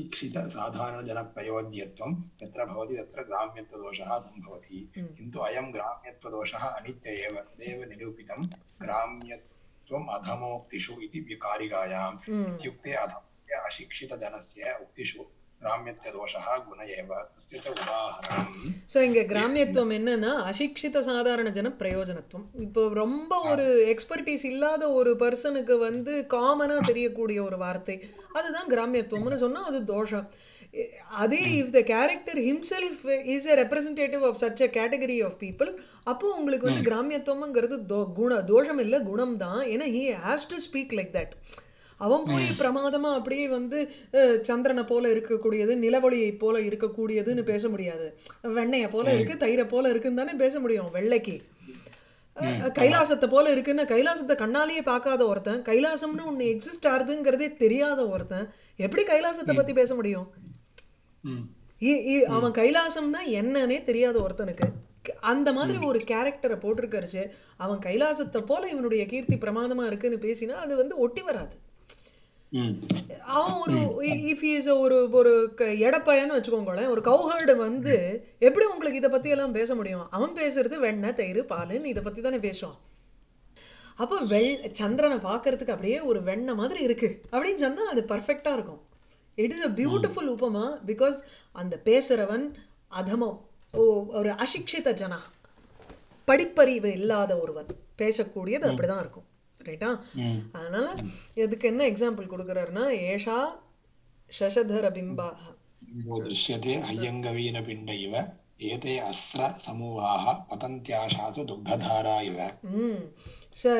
अशिक्षितसाधारणजनप्रयोज्यत्वं यत्र भवति तत्र ग्राम्यत्वदोषः सम्भवति किन्तु अयं ग्राम्यत्वदोषः अनित्य एव तदेव निरूपितं ग्राम्यत्वम् अधमोक्तिषु इति कारिकायाम् इत्युक्ते अधमस्य अशिक्षितजनस्य उक्तिषु ग्राम्यत्वदोषः गुण एव तस्य च उदाहरणम् ஸோ இங்கே கிராமியத்துவம் என்னன்னா அசிக்ஷித சாதாரண ஜன பிரயோஜனத்துவம் இப்போ ரொம்ப ஒரு எக்ஸ்பர்டீஸ் இல்லாத ஒரு பர்சனுக்கு வந்து காமனாக தெரியக்கூடிய ஒரு வார்த்தை அதுதான் கிராமியத்துவம்னு சொன்னா அது தோஷம் எ- அதே if the character himself is a representative of such a category of people அப்போ உங்களுக்கு வந்து கிராமியத்துவம்ங்கிறது தோ குண தோஷம் இல்லை குணம் தான் ஏன்னா he has to speak like that அவன் போய் பிரமாதமா அப்படியே வந்து அஹ், சந்திரனை போல இருக்கக்கூடியது நிலவொளியை போல இருக்கக்கூடியதுன்னு பேச முடியாது வெண்ணையை போல இருக்கு தயிரை போல இருக்குன்னு தானே பேச முடியும் வெள்ளைக்கு அஹ், கைலாசத்தை போல இருக்குன்னு கைலாசத்தை கண்ணாலேயே பார்க்காத ஒருத்தன் கைலாசம்னு ஒன்று எக்ஸிஸ்ட் ஆகுதுங்கிறதே தெரியாத ஒருத்தன் எப்படி கைலாசத்தை பத்தி பேச முடியும் இ- இ- அவன் கைலாசம்னா என்னன்னே தெரியாத ஒருத்தனுக்கு க- அந்த மாதிரி ஒரு கேரக்டரை போட்டிருக்கறிச்சு அவன் கைலாசத்தை போல இவனுடைய கீர்த்தி பிரமாதமா இருக்குன்னு பேசினா அது வந்து ஒட்டி வராது அவன் ஒரு இஃப் இஸ் ஒரு ஒரு க- எடப்பையன்னு வச்சுக்கோங்களேன் ஒரு கவுஹர்டு வந்து எப்படி உங்களுக்கு இதை பத்தி எல்லாம் பேச முடியும் அவன் பேசுறது வெண்ணெய் தயிர் பாலுன்னு இதை பத்தி தானே பேசுவான் அப்போ வெள் சந்திரனை பார்க்கறதுக்கு அப்படியே ஒரு வெண்ணெய் மாதிரி இருக்கு அப்படின்னு சொன்னா அது பர்ஃபெக்டா இருக்கும் இட் இஸ் அ பியூட்டிஃபுல் உபமா பிகாஸ் அந்த பேசுறவன் அதமம் ஓ- ஒரு அசிக்ஷித ஜனா படிப்பறிவு இல்லாத ஒருவன் பேசக்கூடியது அப்படிதான் இருக்கும் ரைட்டா அதனால இதுக்கு என்ன எக்ஸாம்பிள் கொடுக்குறாருன்னா ஏஷா சசதர பிம்பா बिम्बो दृश्यते हय्यङ्गवीनपिण्ड इव एते अस्र समूहाः पतन्त्याशासु दुग्धधारा इव ம் ச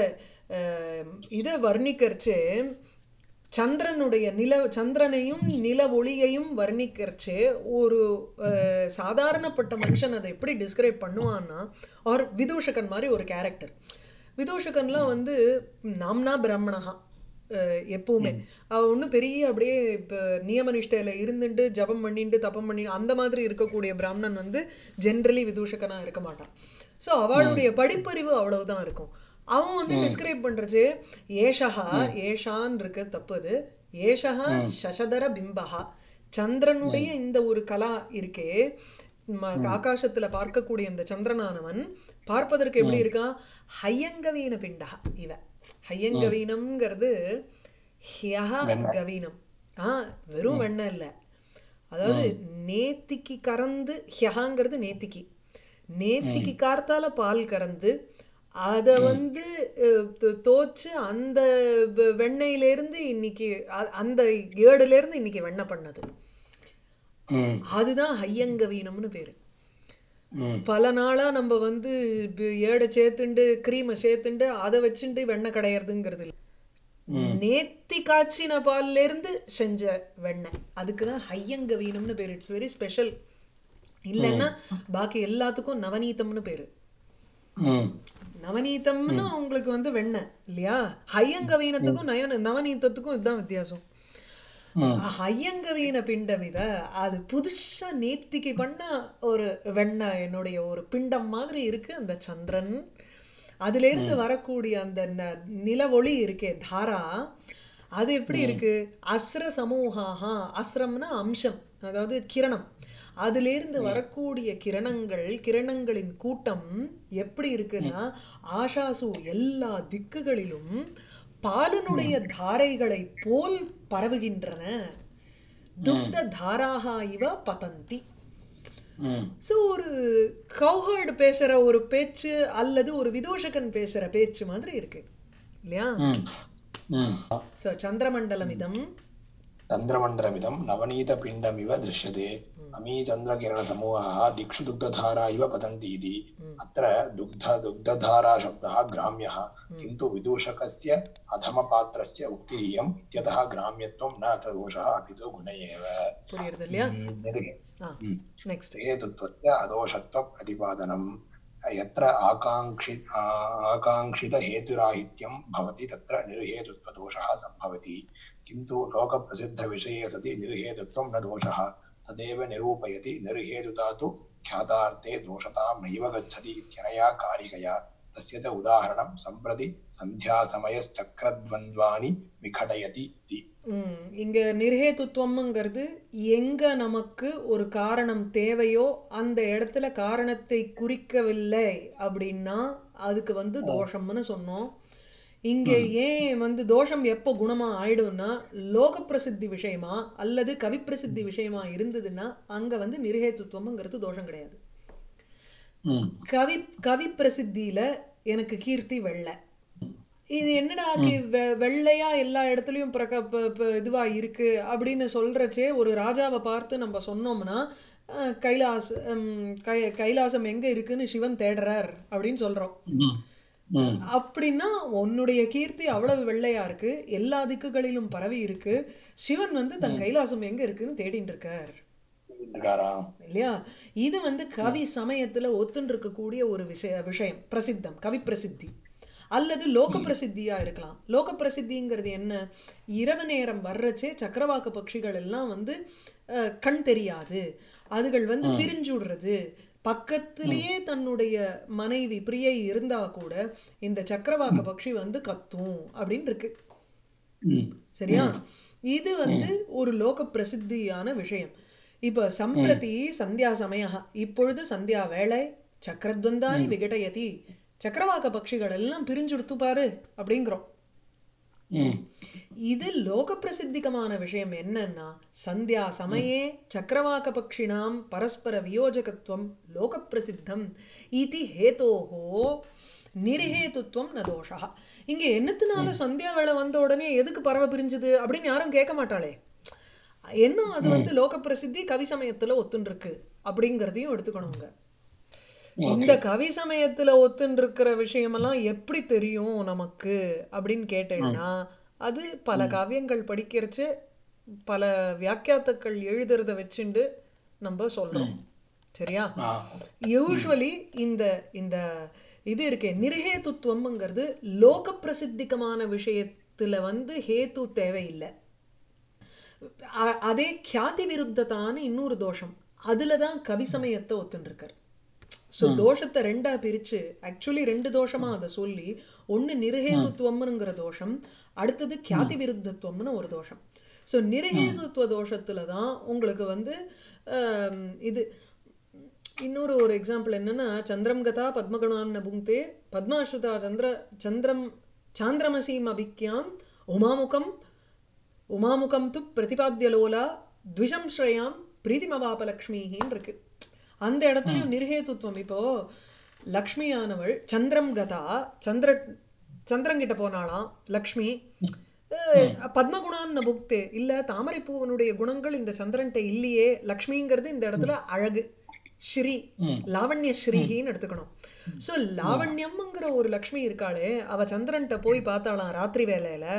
இதை வர்ணிக்கிறச்சு சந்திரனுடைய நில சந்திரனையும் நில ஒளியையும் வர்ணிக்கிறச்சு ஒரு அஹ், சாதாரணப்பட்ட மனுஷன் அதை எப்படி டிஸ்கிரைப் பண்ணுவான்னா ஆர் விதூஷகன் மாதிரி ஒரு கேரக்டர் விதூஷகன்லாம் வந்து நாம்னா பிராமணஹா அஹ், எப்பவுமே அவ ஒன்றும் பெரிய அப்படியே இப்போ நியமனிஷ்டையில் இருந்துட்டு ஜபம் பண்ணிட்டு தப்பம் பண்ணி அந்த மாதிரி இருக்கக்கூடிய பிராமணன் வந்து ஜென்ரலி விதூஷகனாக இருக்க மாட்டான் ஸோ அவளுடைய படிப்பறிவு அவ்வளவுதான் இருக்கும் அவன் வந்து டிஸ்கிரைப் பண்றது ஏஷஹா ஏஷான் இருக்கு தப்பு அது ஏஷஹா சசதர பிம்பஹா சந்திரனுடைய இந்த ஒரு கலா இருக்கே ம- ஆகாசத்துல பார்க்கக்கூடிய இந்த சந்திரனானவன் பார்ப்பதற்கு எப்படி இருக்கான் ஹையங்கவீன பிண்டா இவ ஹையங்கவீனம்ங்கிறது ஹ்யஹ கவீனம் ஆ வெறும் வெண்ணெய் இல்ல அதாவது நேத்திக்கு கறந்து ஹ்யஹாங்கிறது நேத்திக்கு நேத்திக்கு கார்த்தால பால் கறந்து அதை வந்து அஹ், தோ- தோச்சு அந்த வெ- வெண்ணெயிலேருந்து இன்னைக்கு அ- அந்த ஏடுலேருந்து இன்னைக்கு வெண்ணெய் பண்ணது அதுதான் ஹையங்கவீனம்னு பேரு பல நாளா நம்ம வந்து இப்ப ஏடை சேர்த்துண்டு க்ரீமை சேர்த்துண்டு அதை வச்சுண்டு வெண்ணெய் கடையிறதுங்கிறது இல்லை நேத்தி காய்ச்சின பால்ல இருந்து செஞ்ச வெண்ணெய் அதுக்கு தான் ஹையங்கவீனம்னு பேர் இட்ஸ் வெரி ஸ்பெஷல் இல்லைன்னா பாக்கி எல்லாத்துக்கும் நவநீதம்னு பேரு ம் நவநீதம்னா உங்களுக்கு வந்து வெண்ணெய் இல்லையா ஹையங்கவீனத்துக்கும் நயன நவநீதத்துக்கும் இதுதான் வித்தியாசம் ம் ஹையங்கவீன பிண்டமித அது புதுசா நேத்திக்கு பண்ண ஒரு வெண்ணெய் என்னுடைய ஒரு பிண்டம் மாதிரி இருக்கு அந்த சந்திரன் அதுல இருந்து வரக்கூடிய அந்த ந- நிலவொளி இருக்கே தாரா அது எப்படி இருக்கு அஸ்ர சமூகாஹா அஸ்ரம்னா அம்சம் அதாவது கிரணம் அதிலிருந்து வரக்கூடிய கிரணங்கள் கிரணங்களின் கூட்டம் எப்படி இருக்குன்னா ஆஷாசு எல்லா திக்குகளிலும் பாலனுடைய தாரைகளை போல் பரவுகின்றன துக்த தாராகா இவ பதந்தி ம் ஸோ ஒரு கௌஹர்டு பேசுற ஒரு பேச்சு அல்லது ஒரு விதூஷகன் பேசுற பேச்சு மாதிரி இருக்கு இல்லையா ம் ம் ஸோ சந்திரமண்டலம் இதம் चन्द्रमण्डलमिदं नवनीतपिण्डमिव दृश्यते अमीचन्द्रकिरणसमूहः दिक्षु दुग्धधारा इव पतन्ति इति अत्र दुग्ध दुग्धधाराशब्दः ग्राम्यः किन्तु विदूषकस्य अधमपात्रस्य उक्तिरियम् इत्यतः ग्राम्यत्वं न अत्र दोषः अपि तु गुण एव புரியுறது இல்லையா निर्हि ஆ நெக்ஸ்ட் हेतुत्वस्य अदोषत्वप्रतिपादनम् यत्र आकाङ्क्षि आकाङ्क्षितहेतुराहित्यं भवति तत्र निर्हेतुत्वदोषः सम्भवति किन्तु लोकप्रसिद्धविषये सति निर्हेतुत्वं न दोषः तदेव निरूपयति निर्हेतुता तु ख्यातार्थे दोषतां नैव गच्छति इत्यनया कारिकया तस्य च उदाहरणं सम्प्रति सन्ध्यासमयश्चक्रद्वन्द्वानि विघटयति इति ம், இங்க நிர்ஹேதுத்துவம்ங்கிறது எங்க நமக்கு ஒரு காரணம் தேவையோ அந்த இடத்துல காரணத்தை குறிக்கவில்லை அப்படின்னா அதுக்கு வந்து தோஷம்னு சொன்னோம் இங்க ஏன் வந்து தோஷம் எப்போ குணமா ஆயிடும்னா லோக பிரசித்தி விஷயமா அல்லது கவி பிரசித்தி விஷயமா இருந்ததுன்னா அங்க வந்து நிர்ஹேதுத்துவம்ங்கிறது தோஷம் கிடையாது கவி கவி பிரசித்தியில எனக்கு கீர்த்தி வெள்ளை இது என்னடா கி- வெ- வெள்ளையா எல்லா இடத்துலயும் பிரக ப- ப- இதுவா இருக்கு அப்படின்னு சொல்றச்சே ஒரு ராஜாவை பார்த்து நம்ம சொன்னோம்னா அஹ், கைலாஸ் ஹம், கை கைலாசம் எங்க இருக்குன்னு சிவன் தேடுறார் அப்படின்னு சொல்றோம் அப்படின்னா உன்னுடைய கீர்த்தி அவ்வளவு வெள்ளையா இருக்கு எல்லா திக்குகளிலும் பரவி இருக்கு சிவன் வந்து தன் கைலாசம் எங்க இருக்குன்னு தேடிட்டு இருக்கார் இருக்காரா இல்லையா இது வந்து கவி சமயத்துல ஒத்துன்னு இருக்கக்கூடிய ஒரு விஷய விஷயம் பிரசித்தம் கவி பிரசித்தி அல்லது லோக பிரசித்தியா இருக்கலாம் லோக பிரசித்திங்கிறது என்ன இரவு நேரம் வர்றச்சே சக்கரவாக்க பட்சிகள் எல்லாம் வந்து அஹ், கண் தெரியாது அதுகள் வந்து பிரிஞ்சுடுறது பக்கத்திலேயே தன்னுடைய மனைவி பிரியை இருந்தா கூட இந்த சக்கரவாக்க பட்சி வந்து கத்தும் அப்படின்னு இருக்கு ம் சரியா இது வந்து ஒரு லோக பிரசித்தியான விஷயம் இப்ப சம்பிரதி சந்தியா சமய இப்பொழுது சந்தியா வேளை சக்கரத்வந்தானி விகடயதி சக்கரவாக்க பட்சிகள் எல்லாம் பிரிஞ்சுடுத்து பாரு அப்படிங்கிறோம் ம் இது லோக பிரசித்திகமான விஷயம் என்னன்னா சந்தியா சமயே சக்கரவாக்க பக்ஷிணாம் பரஸ்பர வியோஜகத்துவம் லோக பிரசித்தம் இது ஹேதோஹோ நிர்ஹேதுத்வம் ந தோஷா இங்க என்னத்தினால சந்தியா வேளை வந்த உடனே எதுக்கு பறவை பிரிஞ்சுது அப்படின்னு யாரும் கேட்க மாட்டாளே என்ன அது வந்து லோக பிரசித்தி கவி சமயத்துல ஒத்துன்னு இருக்கு அப்படிங்கிறதையும் எடுத்துக்கணுங்க இந்த கவி சமயத்துல ஒத்துன்னு இருக்கிற விஷயமெல்லாம் எப்படி தெரியும் நமக்கு அப்படின்னு கேட்டேன்னா அது பல காவியங்கள் படிக்கிறச்சு பல வியாக்கியாத்துக்கள் எழுதுறத வச்சுண்டு நம்ம சொல்றோம் சரியா ஆ யூஸ்வலி இந்த இந்த இது இருக்கே நிர்ஹேதுத்துவம்ங்கிறது லோக பிரசித்திகமான விஷயத்துல வந்து ஹேத்து தேவையில்லை அ- அதே கியாதி விருத்தத்தான்னு இன்னொரு தோஷம் அதுல தான் கவி சமயத்தை ஒத்துன்னு இருக்கார் ஸோ தோஷத்தை ரெண்டா பிரிச்சு ஆக்சுவலி ரெண்டு தோஷமா அதை சொல்லி ஒண்ணு நிர்ஹேதுத்துவம்ங்கிற தோஷம் அடுத்தது கியாதி விருத்தத்துவம்னு ஒரு தோஷம் ஸோ நிர்ஹேதுத்துவ தோஷத்துல தான் உங்களுக்கு வந்து ஆம், இது இன்னொரு ஒரு எக்ஸாம்பிள் என்னன்னா சந்திரம் கதா பத்மகணான் புங்தே பத்மாஸ்ருதா சந்திர சந்திரம் சாந்திரமசீம் அபிக்யாம் உமாமுகம் உமாமுகம் து பிரதிபாத்தியலோலா த்விஷம் ஸ்ரயாம் பிரீதிமவாபலக்ஷ்மின்னு இருக்கு அந்த இடத்துலயும் நிர்ஹேதுத்துவம் இப்போ லக்ஷ்மியானவள் சந்திரம் கதா சந்திர சந்திரங்கிட்ட போனாளாம் லக்ஷ்மி அஹ், பத்மகுணான்னு புக்தே இல்ல தாமரைப்பூவனுடைய குணங்கள் இந்த சந்திரன்ட்ட இல்லையே லக்ஷ்மிங்கிறது இந்த இடத்துல அழகு ஸ்ரீ லாவண்ய ஸ்ரீஹின்னு எடுத்துக்கணும் ஸோ லாவண்யம்ங்கிற ஒரு லக்ஷ்மி இருக்காளே அவ சந்திரன்ட்ட போய் பார்த்தாளாம் ராத்திரி வேலையில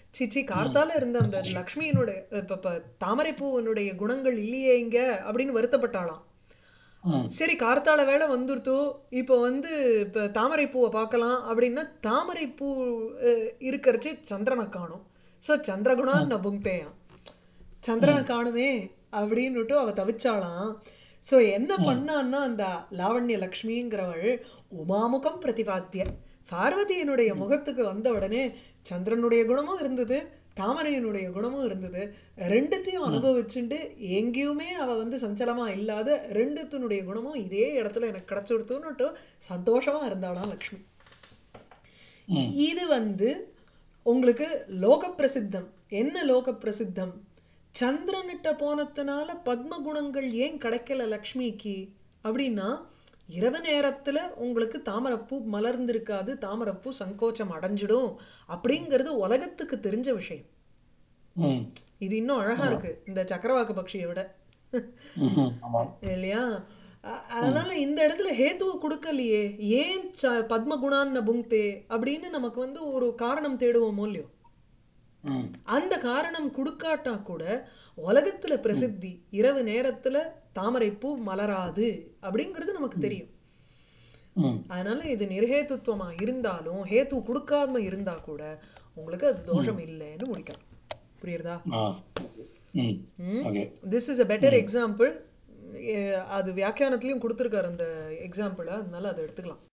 சிச்சி கார்த்தால இருந்த அந்த லக்ஷ்மியினுடைய இப்ப இப்ப தாமரைப்பூவனுடைய குணங்கள் இல்லையே இங்க அப்படின்னு வருத்தப்பட்டாளாம் ம் சரி கார்த்தால வேலை வந்துருத்தோ இப்போ வந்து இப்போ தாமரைப்பூவை பார்க்கலாம் அப்படின்னா தாமரைப்பூ அஹ், இருக்கறச்சு சந்திரனை காணும் ஸோ சந்திரகுணா நபுங்தேயாம் சந்திரனை காணுமே அப்படின்னுட்டு அவ தவிச்சாளாம் ஸோ என்ன பண்ணான்னா அந்த லாவண்ய லக்ஷ்மிங்கிறவள் உமாமுகம் பிரதிபாத்திய பார்வதியினுடைய முகத்துக்கு வந்த உடனே சந்திரனுடைய குணமும் இருந்தது தாமரையினுடைய குணமும் இருந்தது ரெண்டுத்தையும் அனுபவிச்சுண்டு எங்கேயுமே அவ வந்து சஞ்சலமா இல்லாத ரெண்டுத்தினுடைய குணமும் இதே இடத்துல எனக்கு கிடைச்சு கொடுத்துன்னுட்டு சந்தோஷமா இருந்தாளாம் லக்ஷ்மி ம் இது வந்து உங்களுக்கு லோக பிரசித்தம் என்ன லோக பிரசித்தம் சந்திரனிட்ட போனதுனால பத்ம குணங்கள் ஏன் கிடைக்கல லக்ஷ்மிக்கு அப்படின்னா இரவு நேரத்துல உங்களுக்கு தாமரைப்பூ மலர்ந்திருக்காது தாமரைப்பூ சங்கோச்சம் அடைஞ்சிடும் அப்படிங்கிறது உலகத்துக்கு தெரிஞ்ச விஷயம் ம் இது இன்னும் அழகா இருக்கு இந்த சக்கரவாக்கு பக்ஷியை விட ம்ஹும். ஆமாம் இல்லையா அ- அதனால இந்த இடத்துல ஹேத்துவை கொடுக்கலையே ஏன் ச பத்மகுணான் புங்தே அப்படின்னு நமக்கு வந்து ஒரு காரணம் தேடுவோமோ இல்லையோ ம் அந்த காரணம் கொடுக்காட்டா கூட உலகத்துல பிரசித்தி இரவு நேரத்துல தாமரைப்பூ மலராது அப்படிங்கிறது நமக்கு தெரியும் ம் அதனால இது நிர்ஹேத்துவமா இருந்தாலும் ஹேத்து கொடுக்காம இருந்தா கூட உங்களுக்கு அது தோஷம் இல்லைன்னு முடிக்கலாம் புரியுறதா ஆ ம் okay this is a better example அது வியாக்கியானத்துலயும் கொடுத்துருக்காரு அந்த எக்ஸாம்பிளை அதனால அதை எடுத்துக்கலாம்